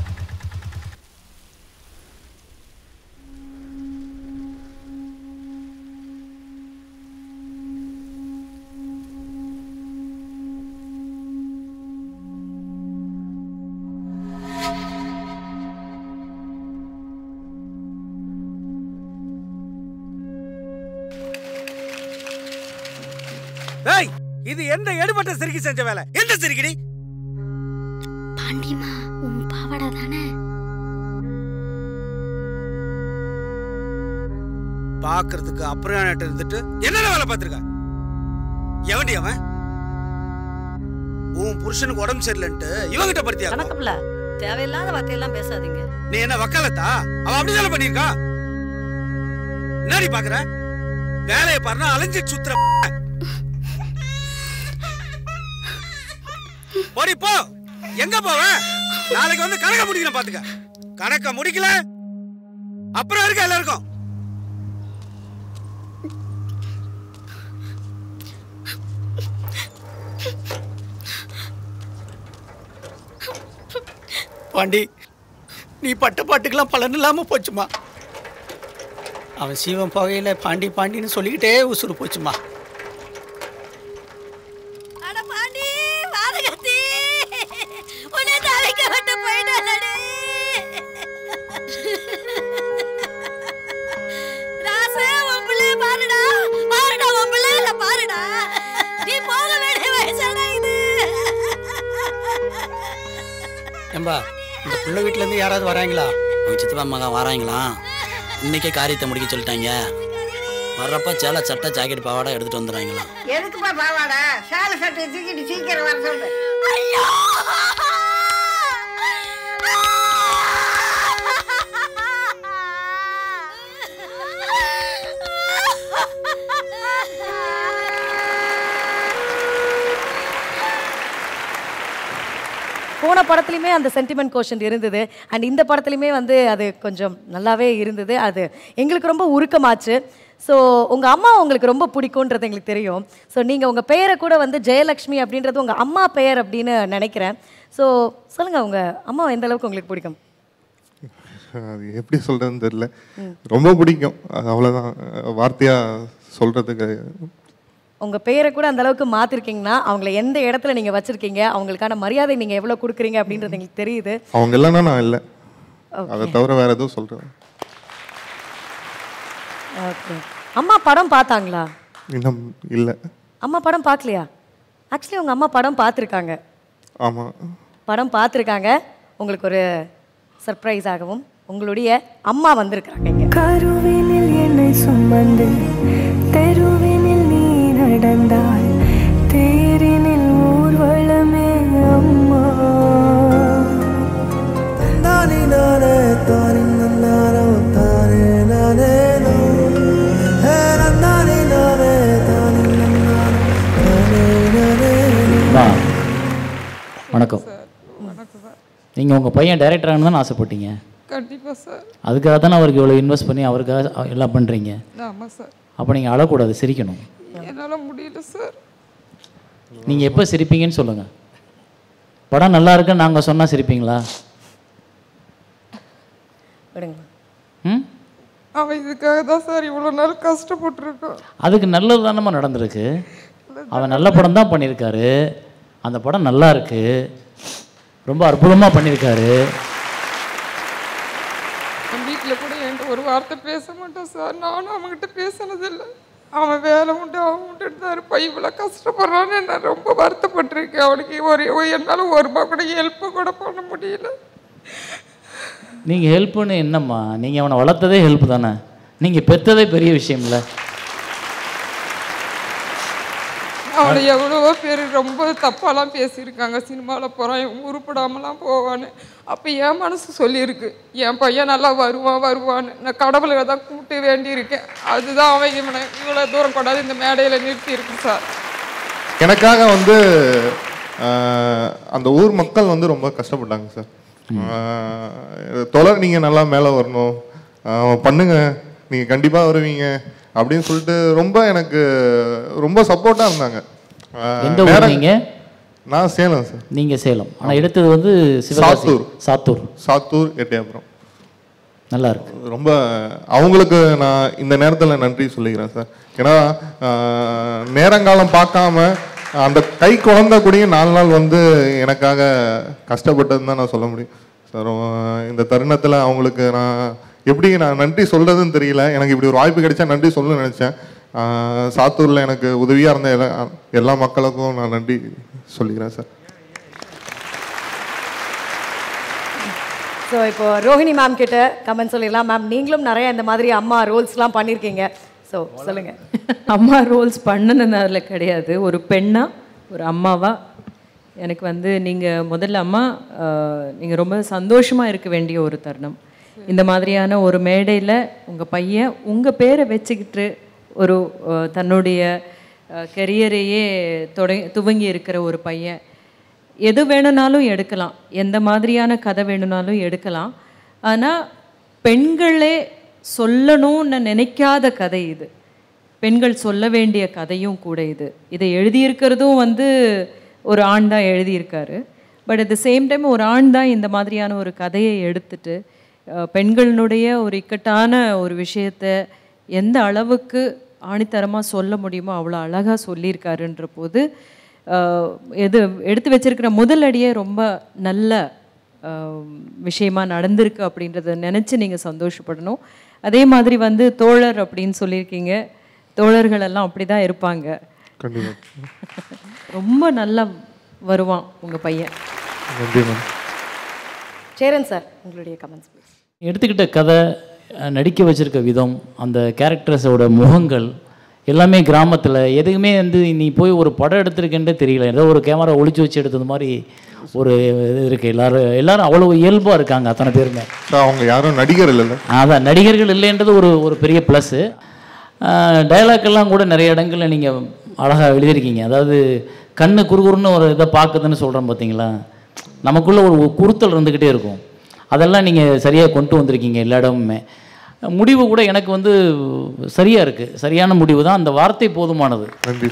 டேய் இது எந்த எடுபட்ட சிரிக்கி செஞ்ச வேலை எந்த சிரிக்கடி பாண்டிமா உன் பாவாடை தானே பாக்குறதுக்கு அப்புறம் இருந்துட்டு என்னென்ன வேலை பார்த்துருக்க எவன்டி அவன் உன் புருஷனுக்கு உடம்பு சரியில்லைன்ட்டு இவங்கிட்ட படுத்தியா கணக்குல தேவையில்லாத வார்த்தையெல்லாம் பேசாதீங்க நீ என்ன வக்காலத்தா அவ அப்படிதானே பண்ணிருக்கா என்னடி பாக்குற வேலையை பாருனா அலைஞ்சு சுத்துற போடி போ எங்க போவ நாளைக்கு வந்து கணக்க முடிக்கணும் பாத்துக்க கணக்க முடிக்கல அப்புறம் இருக்க எல்லாருக்கும் பாண்டி நீ பட்ட பாட்டுக்கெல்லாம் பலன் இல்லாம போச்சுமா அவன் சீவன் போகையில பாண்டி பாண்டின்னு சொல்லிக்கிட்டே உசுறு போச்சுமா அட பாண்டி வாதகத்தி உன்னை தவிக்க விட்டு போயிட்டானே சித்தப்பா இந்த பிள்ளை வீட்டிலேருந்து யாராவது வராங்களா அவங்க சித்தப்பா மகன் வராங்களா இன்னைக்கே காரியத்தை முடிக்க சொல்லிட்டாங்க வர்றப்ப சேலை சட்டை ஜாக்கெட் பாவாடை எடுத்துட்டு வந்துடுறாங்களா எதுக்குப்பா பாவாடா சேலை சட்டை தூக்கிட்டு சீக்கிரம் வர சொல்லு போன படத்துலையுமே அந்த சென்டிமெண்ட் கோஷன் இருந்தது அண்ட் இந்த படத்துலையுமே வந்து அது கொஞ்சம் நல்லாவே இருந்தது அது எங்களுக்கு ரொம்ப உருக்கமாச்சு ஸோ உங்கள் அம்மா உங்களுக்கு ரொம்ப பிடிக்குன்றது எங்களுக்கு தெரியும் ஸோ நீங்கள் உங்கள் பெயரை கூட வந்து ஜெயலக்ஷ்மி அப்படின்றது உங்கள் அம்மா பெயர் அப்படின்னு நினைக்கிறேன் ஸோ சொல்லுங்கள் உங்கள் அம்மா எந்த அளவுக்கு உங்களுக்கு பிடிக்கும் அது எப்படி சொல்கிறதுன்னு தெரில ரொம்ப பிடிக்கும் அது அவ்வளோதான் வார்த்தையாக சொல்கிறதுக்கு உங்கள் பெயரை கூட அந்த அளவுக்கு மாற்றிருக்கீங்கன்னா அவங்கள எந்த இடத்துல நீங்கள் வச்சுருக்கீங்க அவங்களுக்கான மரியாதை நீங்கள் எவ்வளோ கொடுக்குறீங்க அப்படின்றது எங்களுக்கு தெரியுது அவங்க இல்லைன்னா நான் இல்லை Okay. அதை தவிர வேறு எதுவும் சொல்கிறேன் ஓகே அம்மா படம் பார்த்தாங்களா இன்னும் இல்லை அம்மா படம் பார்க்கலையா ஆக்சுவலி உங்கள் அம்மா படம் பார்த்துருக்காங்க ஆமாம் படம் பார்த்துருக்காங்க உங்களுக்கு ஒரு சர்ப்ரைஸ் ஆகவும் உங்களுடைய அம்மா வந்திருக்காங்க இங்க கருவினில் என்னை சுமந்து தெருவினில் நீ நடந்தாய் தேரினில் ஊர்வலமே அம்மா தானே நானே தானே நன்னாரோ தானே நானே நோ ஹே நன்னானே நானே தானே நன்னாரோ தானே நானே அம்மா, வணக்கம் நீங்கள் உங்கள் பையன் டைரக்டர் ஆகணும்னு ஆசைப்பட்டீங்க கண்டிப்பா சார் அதுக்காக தானே அவருக்கு இவ்வளோ இன்வெஸ்ட் பண்ணி அவருக்காக எல்லாம் பண்ணுறீங்க ஆமா சார் அப்போ நீங்கள் அழக்கூடாது சிரிக்கணும் என்னால முடியல சார் நீங்கள் எப்போ சிரிப்பீங்கன்னு சொல்லுங்கள் படம் நல்லா இருக்குன்னு நாங்கள் சொன்னால் சிரிப்பீங்களா விடுங்க ம் அவன் இதுக்காக தான் சார் இவ்வளோ நாள் கஷ்டப்பட்டுருக்கான் அதுக்கு நல்லது தானம்மா நடந்திருக்கு அவன் நல்ல படம் தான் பண்ணியிருக்காரு அந்த படம் நல்லா இருக்கு ரொம்ப அற்புதமாக பண்ணியிருக்காரு என் வீட்டில் கூட என்கிட்ட ஒரு வார்த்தை பேச மாட்டான் சார் நானும் அவன்கிட்ட பேசினதில்லை அவன் வேலை உண்டு அவன் உண்டு தான் இருப்பான் இவ்வளோ கஷ்டப்படுறான்னு நான் ரொம்ப வருத்தப்பட்டிருக்கேன் அவனுக்கு ஒரு ஒரு- என்னால ஒரு ரூபா கூட ஹெல்ப் கூட பண்ண முடியல நீங்கள் ஹெல்ப்புன்னு என்னம்மா நீங்கள் அவனை வளர்த்ததே ஹெல்ப் தானே நீங்கள் பெற்றதே பெரிய விஷயம் இல்லை அவனை எவ்வளவோ பேர் ரொம்ப தப்பாலாம் பேசியிருக்காங்க சினிமாவில் போகிறான் இவன் உருப்படாமலாம் போவான்னு அப்போ என் மனசு சொல்லியிருக்கு என் பையன் நல்லா வருவான் வருவான்னு நான் கடவுளை தான் கூப்பிட்டு வேண்டியிருக்கேன் அதுதான் அவன் இவனை இவ்வளோ தூரம் கொண்டாந்து இந்த மேடையில் நிறுத்தியிருக்கு சார் எனக்காக வந்து ஆஹ், அந்த ஊர் மக்கள் வந்து ரொம்ப கஷ்டப்பட்டாங்க சார் ஆஹ், தொடர் நீங்கள் நல்லா மேலே வரணும் ஆஹ், பண்ணுங்க நீங்கள் கண்டிப்பாக வருவீங்க அப்படின்னு சொல்லிட்டு ரொம்ப எனக்கு ரொம்ப சப்போர்ட்டாக இருந்தாங்க ஆஹ், எந்த ஊர் நேரம்- நீங்க? நான் சேலம் சார் நீங்கள் சேலம் ஆனால் எடுத்தது வந்து சிவகாசி சாத்தூர் சாத்தூர் சாத்தூர் எட்டயபுரம் நல்லா இருக்கு ரொம்ப அவங்களுக்கு நான் இந்த நேரத்தில் நன்றி சொல்லிக்கிறேன் சார் ஏன்னா ஆஹ், நேரங்காலம் பார்க்காம அந்த கை குழந்தை கூடயும் நாலு நாள் வந்து எனக்காக கஷ்டப்பட்டதுன்னு தான் நான் சொல்ல முடியும் சார் இந்த தருணத்தில் அவங்களுக்கு நான் எப்படி நான் நன்றி சொல்கிறதுன்னு தெரியல எனக்கு இப்படி ஒரு வாய்ப்பு கிடைச்சா நன்றி சொல்லணும்னு நினச்சேன் சாத்தூரில் எனக்கு உதவியாக இருந்த எல்லா எல்லா மக்களுக்கும் நான் நன்றி சொல்லிக்கிறேன் சார் ஸோ இப்போ ரோஹிணி மேம் கிட்ட கமெண்ட் சொல்லிடலாம் மேம் நீங்களும் நிறைய இந்த மாதிரி அம்மா ரோல்ஸ்லாம் பண்ணியிருக்கீங்க ஸோ சொல்லுங்க அம்மா ரோல்ஸ் பண்ணினதுல கிடையாது ஒரு பெண்ணா ஒரு அம்மாவா எனக்கு வந்து நீங்கள் முதல்ல அம்மா நீங்கள் ரொம்ப சந்தோஷமாக இருக்க வேண்டிய ஒரு தருணம் இந்த மாதிரியான ஒரு மேடையில் உங்கள் பையன் உங்கள் பேரை வச்சுக்கிட்டு ஒரு அஹ், தன்னுடைய கெரியரையே தொடங்கி துவங்கி இருக்கிற ஒரு பையன் எது வேணும்னாலும் எடுக்கலாம் எந்த மாதிரியான கதை வேணும்னாலும் எடுக்கலாம் ஆனால் பெண்களே சொல்லணும்னு நினைக்காத கதை இது பெண்கள் சொல்ல வேண்டிய கதையும் கூட இது இதை எழுதியிருக்கிறதும் வந்து ஒரு ஆண் தான் எழுதியிருக்காரு but at the same time ஒரு ஆண் தான் இந்த மாதிரியான ஒரு கதையை எடுத்துட்டு அஹ், பெண்களினுடைய ஒரு இக்கட்டான ஒரு விஷயத்தை எந்த அளவுக்கு ஆணித்தரமாக சொல்ல முடியுமோ அவ்வளோ அழகாக சொல்லியிருக்காருன்ற போது அஹ், எது எடுத்து வச்சிருக்கிற முதல் அடியே ரொம்ப நல்ல அஹ், விஷயமா நடந்திருக்கு அப்படின்றத நினச்சி நீங்கள் சந்தோஷப்படணும் அதே மாதிரி வந்து தோழர் அப்படின்னு சொல்லியிருக்கீங்க தோழர்கள் எல்லாம் அப்படி தான் இருப்பாங்க கண்டிப்பாக ரொம்ப நல்லா வருவான் உங்கள் பையன் நன்றி மேம் சேரன் சார் உங்களுடைய கமெண்ட்ஸ் ப்ளீஸ் எடுத்துக்கிட்ட கதை அஹ், நடிக்க வச்சிருக்க விதம் அந்த கேரக்டர்ஸோட முகங்கள் எல்லாமே கிராமத்தில் எதுவுமே வந்து நீ போய் ஒரு படம் எடுத்திருக்கேன்றே தெரியல ஏதோ ஒரு கேமரா ஒளிச்சு வச்சு எடுத்தது மாதிரி ஒரு இது இருக்குது எல்லாரும் எல்லாரும் அவ்வளோ இயல்பாக இருக்காங்க அத்தனை பேருமே சார் அவங்க யாரும் நடிகர் இல்லைல்ல அதான் நடிகர்கள் இல்லைன்றது ஒரு ஒரு பெரிய ப்ளஸ்ஸு டைலாக் எல்லாம் கூட நிறைய இடங்களில் நீங்கள் அழகாக எழுதியிருக்கீங்க அதாவது கண்ணு குறுகுறுன்னு ஒரு இதை பார்க்குதுன்னு சொல்கிறோம் பார்த்தீங்களா நமக்குள்ள ஒரு குறுத்தல் இருந்துக்கிட்டே இருக்கும் அதெல்லாம் நீங்கள் சரியாக கொண்டு வந்திருக்கீங்க எல்லா இடமுமே முடிவு கூட எனக்கு வந்து சரியாக இருக்குது சரியான முடிவு தான் அந்த வார்த்தை போதுமானது நன்றி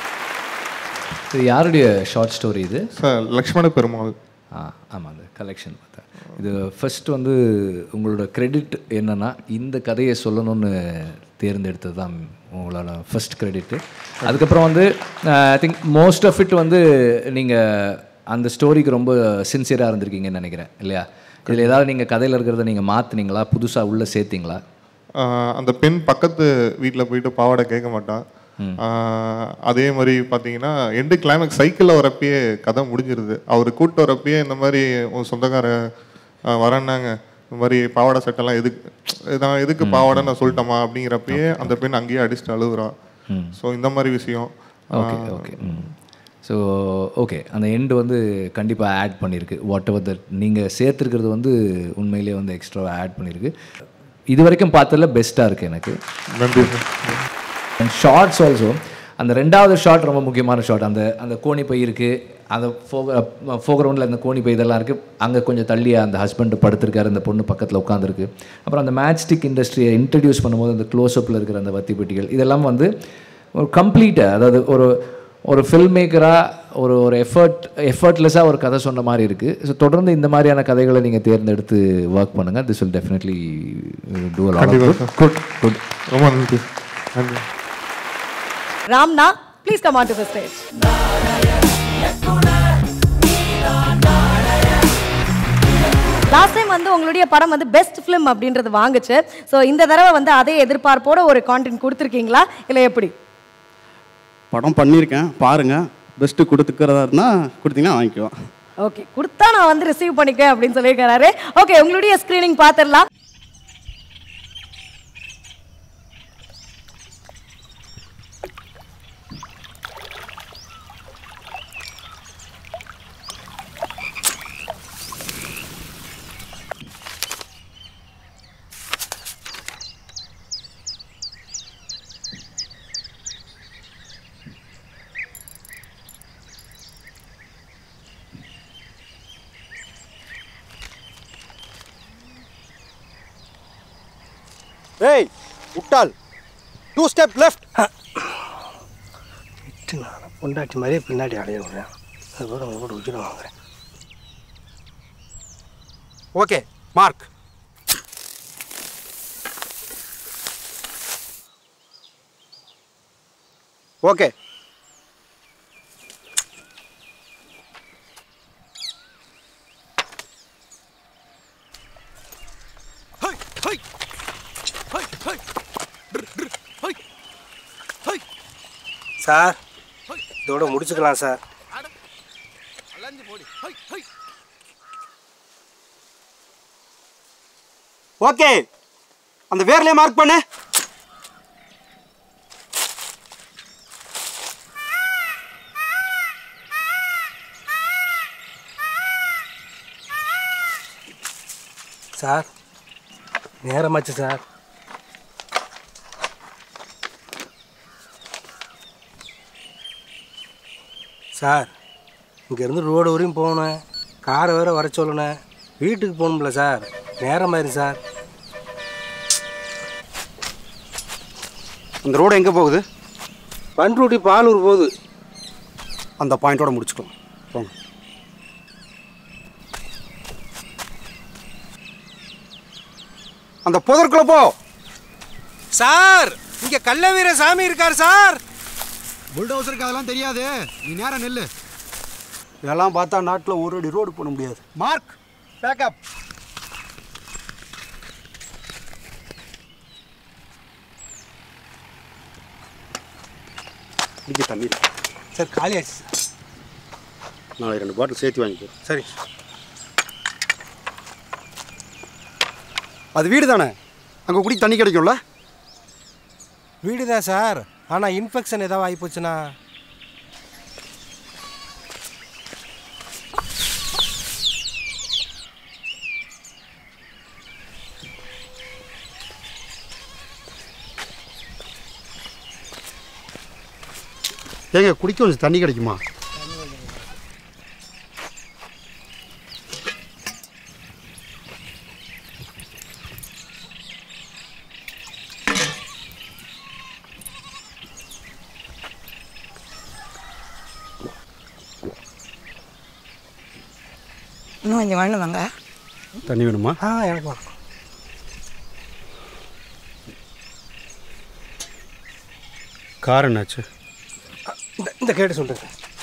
இது யாருடைய ஷார்ட் ஸ்டோரி இது சார் லக்ஷ்மண பெருமாள் ஆ ஆமாம் அந்த கலெக்ஷன் பார்த்தேன் இது ஃபர்ஸ்ட் வந்து உங்களோட கிரெடிட் என்னன்னா இந்த கதையை சொல்லணும்னு தேர்ந்தெடுத்தது தான் உங்களோட ஃபர்ஸ்ட் கிரெடிட்டு அதுக்கப்புறம் வந்து I think most of it வந்து நீங்கள் அந்த ஸ்டோரிக்கு ரொம்ப சின்சியராக இருந்திருக்கீங்கன்னு நினைக்கிறேன் இல்லையா இதில் ஏதாவது நீங்கள் கதையில் இருக்கிறத நீங்கள் மாற்றுனீங்களா புதுசாக உள்ளே சேர்த்தீங்களா ஆஹ் அந்த பெண் பக்கத்து வீட்டில் போயிட்டு பாவாடை கேட்க மாட்டான் ஆஹ் அதே மாதிரி பார்த்தீங்கன்னா எண்டு கிளைமேக்ஸ் சைக்கிளில் வரப்பயே கதை முடிஞ்சிருது அவர் கூப்பிட்டு வரப்பயே இந்த மாதிரி உன் சொந்தக்காரன் ஆஹ் வரேன்னாங்க இந்த மாதிரி பாவாடை சட்டெல்லாம் எதுக்கு நான் எதுக்கு பாவாடை நான் சொல்லிட்டோமா அப்படிங்கிறப்பயே அந்த பெண் அங்கேயே அடிச்சுட்டு அழுகுறா ஸோ இந்த மாதிரி விஷயம் ஓகே ஓகே ஸோ ஓகே அந்த எண்டு வந்து கண்டிப்பாக ஆட் பண்ணியிருக்கு வாட் எவர் தட் நீங்கள் சேர்த்துருக்கிறது வந்து உண்மையிலேயே வந்து எக்ஸ்ட்ரா ஆட் பண்ணியிருக்கு இது வரைக்கும் பார்த்ததில் பெஸ்ட்டாக இருக்குது எனக்கு நன்றி அண்ட் ஷார்ட்ஸ் ஆல்சோ அந்த ரெண்டாவது ஷாட் ரொம்ப முக்கியமான ஷாட் அந்த அந்த கோணி பை இருக்குது அந்த ஃபோக ஃபோக்ரவுண்டில் அந்த கோணி பை இதெல்லாம் இருக்குது அங்கே கொஞ்சம் தள்ளி அந்த ஹஸ்பண்ட் படுத்திருக்காரு அந்த பொண்ணு பக்கத்தில் உட்காந்துருக்கு அப்புறம் அந்த மேட்ச்ஸ்டிக் இண்டஸ்ட்ரியை இன்ட்ரடியூஸ் பண்ணும்போது அந்த க்ளோஸ்அப்பில் இருக்கிற அந்த வத்தி பெட்டிகள் இதெல்லாம் வந்து ஒரு கம்ப்ளீட்டாக அதாவது ஒரு ஒரு ஃபில்ம் மேக்கராக ஒரு ஒரு எஃபர்ட் எஃபர்ட்லெஸ்ஸாக ஒரு கதை சொன்ன மாதிரி இருக்குது ஸோ தொடர்ந்து இந்த மாதிரியான கதைகளை நீங்கள் தேர்ந்தெடுத்து ஒர்க் பண்ணுங்கள் திஸ் வில் டெஃபினெட்லி டூ கண்டிப்பா குட் குட் குட் ரொம்ப நன்றி நன்றி Ramna please come on to the stage last time வந்து உங்களுடைய படம் வந்து பெஸ்ட் ஃபிலிம் அப்படின்றது வாங்குச்சு ஸோ இந்த தடவை வந்து அதே எதிர்பார்ப்போட ஒரு கான்டென்ட் கொடுத்துருக்கீங்களா இல்லை எப்படி படம் பண்ணியிருக்கேன் பாருங்கள் பெஸ்ட்டு கொடுத்துக்கிறதா இருந்தால் கொடுத்தீங்கன்னா வாங்கிக்குவோம் ஓகே கொடுத்தா நான் வந்து ரிசீவ் பண்ணிக்குவேன் அப்படின்னு சொல்லியிருக்காரு ஓகே உங்களுடைய ஸ்க்ரீனிங் பார்த்துடலாம் ஏய் முட்டாள் டூ ஸ்டெப் லெஃப்ட் நான் பொண்டாட்டி மாதிரியே பின்னாடி அடைய விடுறேன் அதுபோல் அவங்க கூட உயிரை வாங்குறேன் ஓகே மார்க் ஓகே சார் இதோட முடிச்சுக்கலாம் சார் ஓகே அந்த வேர்லயே மார்க் பண்ணு சார் நேரமாச்சு சார் சார் இங்கேருந்து ரோடு வரையும் போகணும் காரை வேற வர சொல்லணும் வீட்டுக்கு போகணும்ல சார் நேரமாயிரும் சார் அந்த ரோடு எங்கே போகுது பண்ருட்டி பாலூர் போகுது அந்த பாயிண்டோட முடிச்சுக்கலாம் போங்க அந்த புதற்குள்ள போ சார் இங்க கள்ள வீர சாமி இருக்கார் சார் புல்டோசருக்கு அதெல்லாம் தெரியாது நீ நேரம் நெல்லு இதெல்லாம் பார்த்தா நாட்டில் ஒரு அடி ரோடு போட முடியாது மார்க் பேக்கப் குடிக்க தண்ணி இருக்கு. சார் காலி ஆச்சு சார் நாளைக்கு ரெண்டு பாட்டில் சேர்த்து வாங்கிக்கோ சரி அது வீடு தானே அங்கே குடி தண்ணி கிடைக்கும்ல வீடு தான் சார் ஆனால் இன்ஃபெக்ஷன் ஏதாவது ஆகிப்போச்சுன்னா ஏங்க குடிக்க கொஞ்சம் தண்ணி கிடைக்குமா இன்னும் கொஞ்சம் வேணுமாங்க தண்ணி வேணுமா ஆ எனக்கு கார் என்னாச்சு இந்த இந்த கேட்டு சொல்லுங்க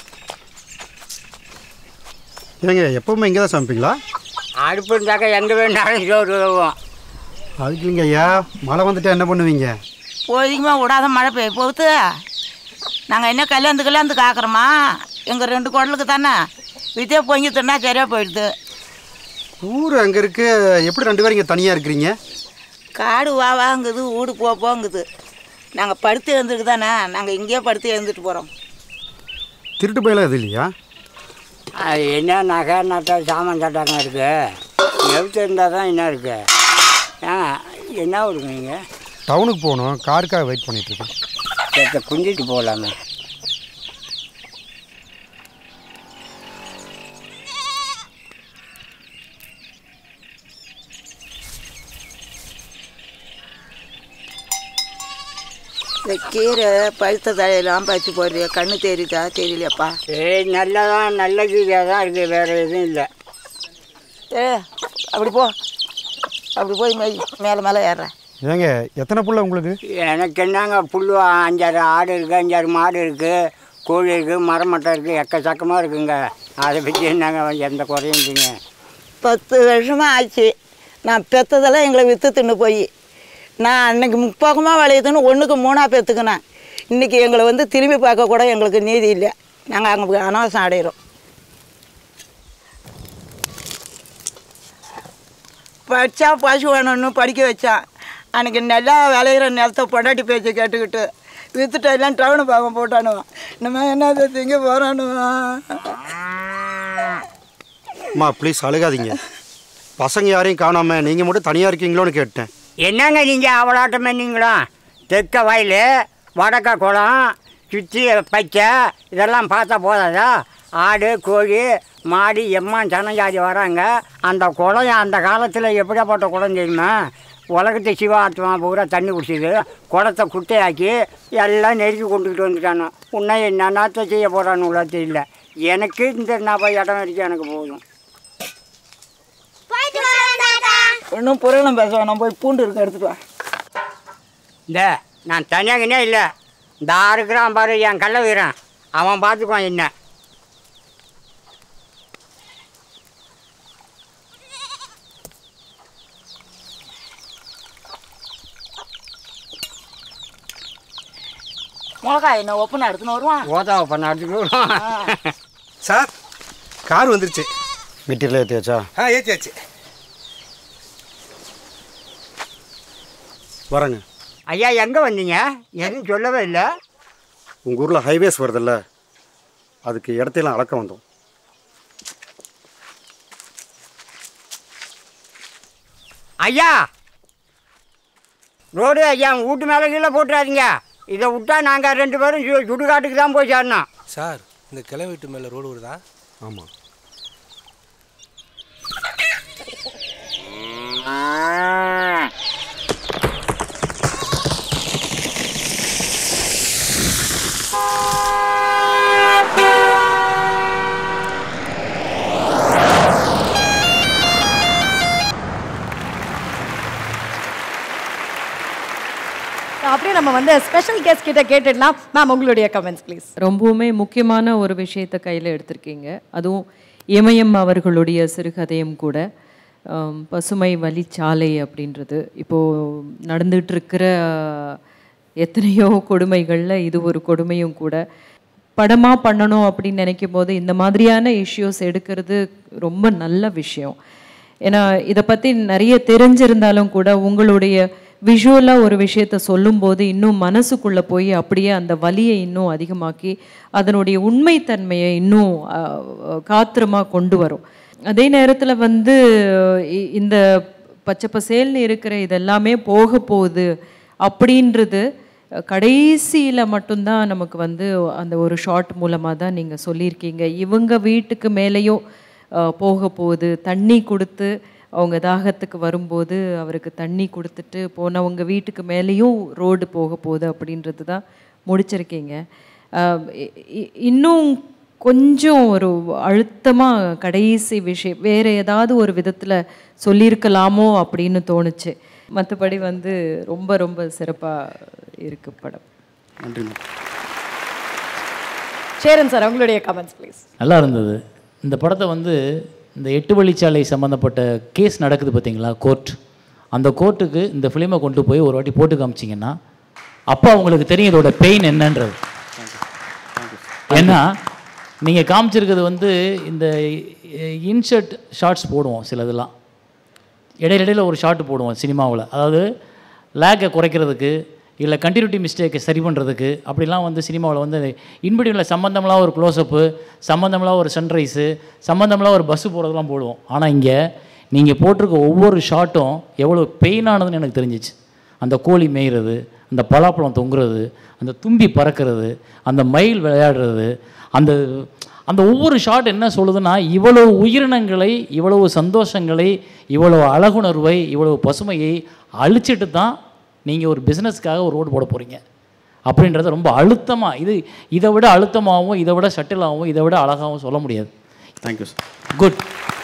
ஏங்க எப்பவுமே இங்கே தான் சமைப்பீங்களா அடுப்பு இருந்தாக்கா எங்கே வேணாலும் சோறு விடுவோம் அதுக்கு இல்லைங்க ஐயா மழை வந்துட்டா என்ன பண்ணுவீங்க போதிக்குமா விடாத மழை பெய்ய போகுது நாங்கள் என்ன கல்யாணத்து கல்யாணத்து காக்குறோமா எங்கள் ரெண்டு குடலுக்கு தானே வித்தே பொங்கி தின்னா சரியாக போயிடுது ஊர் அங்கே இருக்கு எப்படி ரெண்டு பேரும் இங்கே தனியாக இருக்கிறீங்க காடு வா வாங்குது வீடு போ போங்குது நாங்கள் படுத்து எழுந்துருக்கு தானே நாங்கள் இங்கேயே படுத்து எழுந்துட்டு போகிறோம் திருட்டு போயெல்லாம் எதுவும் இல்லையா அது என்ன நகை நட்டை சாமான் சட்டாங்க இருக்கு எழுத்து இருந்தால் தான் என்ன இருக்கு ஆ என்ன கொடுங்க நீங்கள் டவுனுக்கு போகணும் காருக்காக வெயிட் பண்ணிட்டு இருக்கேன் சேர்த்த குஞ்சிட்டு போகலாமே இந்த கீரை பழுத்த தலையெல்லாம் பறிச்சு போடுறியா கண்ணு தெரியுதா தெரியலையாப்பா ஏய் நல்லதான் நல்ல கீரையாக தான் இருக்குது வேறு எதுவும் இல்லை ஏ அப்படி போ அப்படி போய் மேய் மேலே மேலே ஏறுறேன் ஏங்க எத்தனை புள்ள உங்களுக்கு எனக்கு என்னங்க புல் அஞ்சாறு ஆடு இருக்குது அஞ்சாறு மாடு இருக்குது கோழி இருக்குது மரமட்டை இருக்குது எக்கச்சக்கமாக இருக்குங்க அதை பற்றி என்னங்க எந்த குறையும் இல்லைங்க பத்து வருஷமாக ஆச்சு நான் பெற்றதெல்லாம் எங்களை விற்று தின்னு போய் நான் அன்னைக்கு முப்போகமாக விளையுதுன்னு ஒன்றுக்கு மூணாக பெற்றுக்கினேன் இன்றைக்கி எங்களை வந்து திரும்பி பார்க்க கூட எங்களுக்கு நீதி இல்லை நாங்கள் அங்கே அனாவசம் அடைகிறோம் படித்தா பசு வேணும்னு படிக்க வச்சான் அன்றைக்கி நல்லா விளையிற நிலத்தை பொண்டாட்டி பேச்சு கேட்டுக்கிட்டு விற்றுட்டு எல்லாம் டவுனு பார்க்க போட்டானுவான் நம்ம என்ன திங்க போகிறானுவான் அம்மா ப்ளீஸ் அழுகாதீங்க பசங்க யாரையும் காணாம நீங்கள் மட்டும் தனியாக இருக்கீங்களோன்னு கேட்டேன் என்னங்க நீங்கள் அவளாட்டம் பண்ணீங்களா தெற்க வயல் வடக்க குளம் சுற்றி பச்சை இதெல்லாம் பார்த்தா போதாதா ஆடு கோழி மாடு எம்மான் ஜனஜாதி வராங்க அந்த குளம் அந்த காலத்தில் எப்படியாப்பட்ட குளம் தெரியுமா உலகத்தை சிவாத்மா பூரா தண்ணி குடிச்சிது குளத்தை குட்டையாக்கி எல்லாம் நெருக்கி கொண்டுக்கிட்டு வந்துட்டானோ உன்னை என்னத்தை செய்ய போகிறான்னு தெரியல எனக்கு இந்த நான் இடம் வரைக்கும் எனக்கு போதும் ஒன்றும் புரியலும் பேச வேணாம் போய் பூண்டு இருக்க எடுத்துட்டு வா இந்த நான் தனியாகனே இல்லை இந்த இருக்கிறான் பாரு என் கள்ள வீரன் அவன் பார்த்துக்குவான் என்ன மிளகாய் என்ன ஒப்பனை எடுத்துன்னு வருவான் ஓதா ஒப்பனை எடுத்துட்டு வருவான் சார் கார் வந்துருச்சு மெட்டீரியல் ஏற்றியாச்சா ஆ ஏற்றியாச்சு வரேங்க ஐயா எங்கே வந்தீங்க எதுவும் சொல்லவே இல்லை உங்கள் ஊரில் ஹைவேஸ் வருதுல்ல அதுக்கு இடத்தையெல்லாம் அளக்க வந்தோம் ஐயா ரோடு ஐயா வீட்டு மேலே கீழே போட்டுறாதீங்க இதை விட்டா நாங்கள் ரெண்டு பேரும் சு- சுடுகாட்டுக்கு தான் போய் சேரணும் சார் இந்த கிளை வீட்டு மேலே ரோடு வருதா ஆமாம் அப்படியே நம்ம வந்து ஸ்பெஷல் கெஸ்ட் கிட்ட கேட்டுடலாம் மேம் உங்களுடைய கமெண்ட்ஸ் ப்ளீஸ் ரொம்பவுமே முக்கியமான ஒரு விஷயத்தை கையில் எடுத்திருக்கீங்க அதுவும் இமயம் அவர்களுடைய சிறுகதையும் கூட ஆம், பசுமை வழிச்சாலை அப்படின்றது இப்போது நடந்துட்டு இருக்கிற எத்தனையோ கொடுமைகளில் இது ஒரு கொடுமையும் கூட படமாக பண்ணணும் அப்படின்னு நினைக்கும் போது இந்த மாதிரியான இஷ்யூஸ் எடுக்கிறது ரொம்ப நல்ல விஷயம் ஏன்னா இதை பற்றி நிறைய தெரிஞ்சிருந்தாலும் கூட உங்களுடைய விஷுவலாக ஒரு விஷயத்த சொல்லும்போது இன்னும் மனசுக்குள்ளே போய் அப்படியே அந்த வலியை இன்னும் அதிகமாக்கி அதனுடைய உண்மைத்தன்மையை இன்னும் காத்திரமாக கொண்டு வரும் அதே நேரத்தில் வந்து இ- இந்த பச்சை பசேல்னு இருக்கிற இதெல்லாமே போக போகுது அப்படின்றது கடைசியில் மட்டும்தான் நமக்கு வந்து அந்த ஒரு ஷார்ட் மூலமாக தான் நீங்கள் சொல்லியிருக்கீங்க இவங்க வீட்டுக்கு மேலேயும் அஹ், போக போகுது தண்ணி கொடுத்து அவங்க தாகத்துக்கு வரும்போது அவருக்கு தண்ணி கொடுத்துட்டு போனவங்க வீட்டுக்கு மேலேயும் ரோடு போக போகுது அப்படின்றது தான் முடிச்சிருக்கீங்க அஹ், இ- இ- இன்னும் கொஞ்சம் ஒரு அழுத்தமாக கடைசி விஷயம் வேறு ஏதாவது ஒரு விதத்தில் சொல்லியிருக்கலாமோ அப்படின்னு தோணுச்சு மற்றபடி வந்து ரொம்ப ரொம்ப சிறப்பாக இருக்கு படம் நன்றி மேம் சேரன் சார் உங்களுடைய கமெண்ட்ஸ் ப்ளீஸ் நல்லா இருந்தது இந்த படத்தை வந்து இந்த எட்டு வழிச்சாலை சம்மந்தப்பட்ட கேஸ் நடக்குது பார்த்தீங்களா கோர்ட் அந்த கோர்ட்டுக்கு இந்த ஃபிலிமை கொண்டு போய் ஒரு வாட்டி போட்டு காமிச்சிங்கன்னா அப்போ அவங்களுக்கு தெரியும் இதோட பெயின் என்னன்றது ஏன்னா நீங்கள் காமிச்சிருக்கிறது வந்து இந்த இன்ஷர்ட் ஷார்ட்ஸ் போடுவோம் சிலதெல்லாம் இடையில இடையில ஒரு ஷார்ட் போடுவோம் சினிமாவில் அதாவது லேக்கை குறைக்கிறதுக்கு இல்லை கண்டினியூட்டி மிஸ்டேக்கை சரி பண்ணுறதுக்கு அப்படிலாம் வந்து சினிமாவில் வந்து இன்பிடியில் சம்மந்தம்லாம் ஒரு க்ளோஸ்அப்பு சம்மந்தம்லாம் ஒரு சன்ரைஸு சம்மந்தம்லாம் ஒரு பஸ்ஸு போகிறதுலாம் போடுவோம் ஆனால் இங்கே நீங்கள் போட்டிருக்க ஒவ்வொரு ஷாட்டும் எவ்வளோ பெயினானதுன்னு எனக்கு தெரிஞ்சிச்சு அந்த கோழி மேய்கிறது அந்த பலாப்பழம் தொங்குறது அந்த தும்பி பறக்கிறது அந்த மயில் விளையாடுறது அந்த அந்த ஒவ்வொரு ஷாட் என்ன சொல்லுதுன்னா இவ்வளவு உயிரினங்களை இவ்வளவு சந்தோஷங்களை இவ்வளவு அழகுணர்வை இவ்வளவு பசுமையை அழிச்சிட்டு தான் நீங்கள் ஒரு பிஸ்னஸ்க்காக ஒரு ரோடு போட போகிறீங்க அப்படின்றத ரொம்ப அழுத்தமாக இது இதை விட அழுத்தமாகவும் இதை விட சட்டிலாகவும் இதை விட அழகாகவும் சொல்ல முடியாது thank you sir good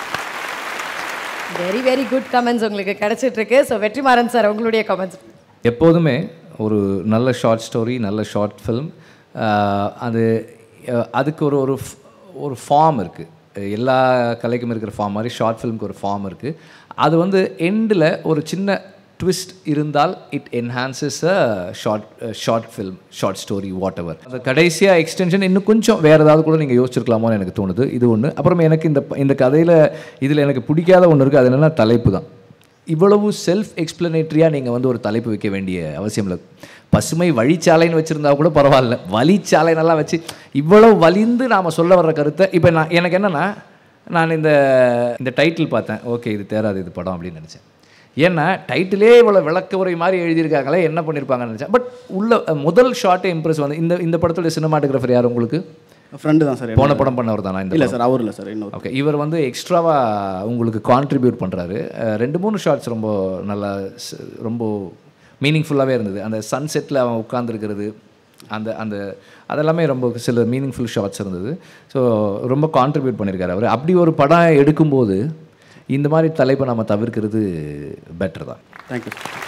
very very good comments உங்களுக்கு கிடைச்சிட்டு இருக்கு ஸோ வெற்றிமாறன் சார் உங்களுடைய கமெண்ட்ஸ் எப்போதுமே ஒரு நல்ல ஷார்ட் ஸ்டோரி நல்ல ஷார்ட் ஃபிலிம் அது அஹ், அதுக்கு ஒரு ஒரு f- ஒரு ஃபார்ம் இருக்குது எல்லா கலைக்கும் இருக்கிற ஃபார்ம் மாதிரி ஷார்ட் ஃபிலிம்க்கு ஒரு ஃபார்ம் இருக்குது அது வந்து எண்டில் ஒரு சின்ன ட்விஸ்ட் இருந்தால் it enhances a short short film short story whatever அந்த கடைசியாக எக்ஸ்டென்ஷன் இன்னும் கொஞ்சம் வேறு ஏதாவது கூட நீங்கள் யோசிச்சிருக்கலாமோன்னு எனக்கு தோணுது இது ஒன்று அப்புறம் எனக்கு இந்த ப- இந்த கதையில் இதில் எனக்கு பிடிக்காத ஒன்று இருக்குது அது என்னென்னா தலைப்பு தான் இவ்வளவு செல்ஃப் எக்ஸ்பிளனேட்ரியாக நீங்கள் வந்து ஒரு தலைப்பு வைக்க வேண்டிய அவசியம் இல்லை பசுமை வழிச்சாலைன்னு வச்சுருந்தா கூட பரவாயில்ல வழிச்சாலை நல்லா வச்சு இவ்வளவு வலிந்து நாம் சொல்ல வர்ற கருத்தை இப்போ நான் எனக்கு என்னென்னா நான் இந்த இந்த டைட்டில் பார்த்தேன் ஓகே இது தேராது இது படம் அப்படின்னு நினச்சேன் ஏன்னா டைட்டிலே இவ்வளோ விளக்க உரை மாதிரி எழுதியிருக்காங்களே என்ன பண்ணியிருப்பாங்கன்னு நினச்சேன் பட் உள்ள அஹ், முதல் ஷார்ட்டே இம்ப்ரெஸ் வந்து இந்த இந்த படத்தோட சினிமாட்டோகிராஃபர் யார் உங்களுக்கு ஃப்ரெண்டு தான் சார் போன படம் பண்ணவர் தானா இந்த இல்லை படம்? சார் அவர் இல்லை சார் இன்னொரு ஓகே இவர் வந்து எக்ஸ்ட்ராவாக உங்களுக்கு கான்ட்ரிபியூட் பண்ணுறாரு ரெண்டு மூணு ஷார்ட்ஸ் ரொம்ப நல்லா ஸ்- ரொம்ப மீனிங்ஃபுல்லாகவே இருந்தது அந்த சன்செட்டில் அவன் உட்காந்துருக்கிறது அந்த அந்த அதெல்லாமே ரொம்ப சில மீனிங்ஃபுல் ஷார்ட்ஸ் இருந்தது ஸோ ரொம்ப கான்ட்ரிபியூட் பண்ணியிருக்காரு அவர் அப்படி ஒரு படம் எடுக்கும்போது இந்த மாதிரி தலைப்பை நம்ம தவிர்க்கிறது பெட்டர் தான் தேங்க்யூ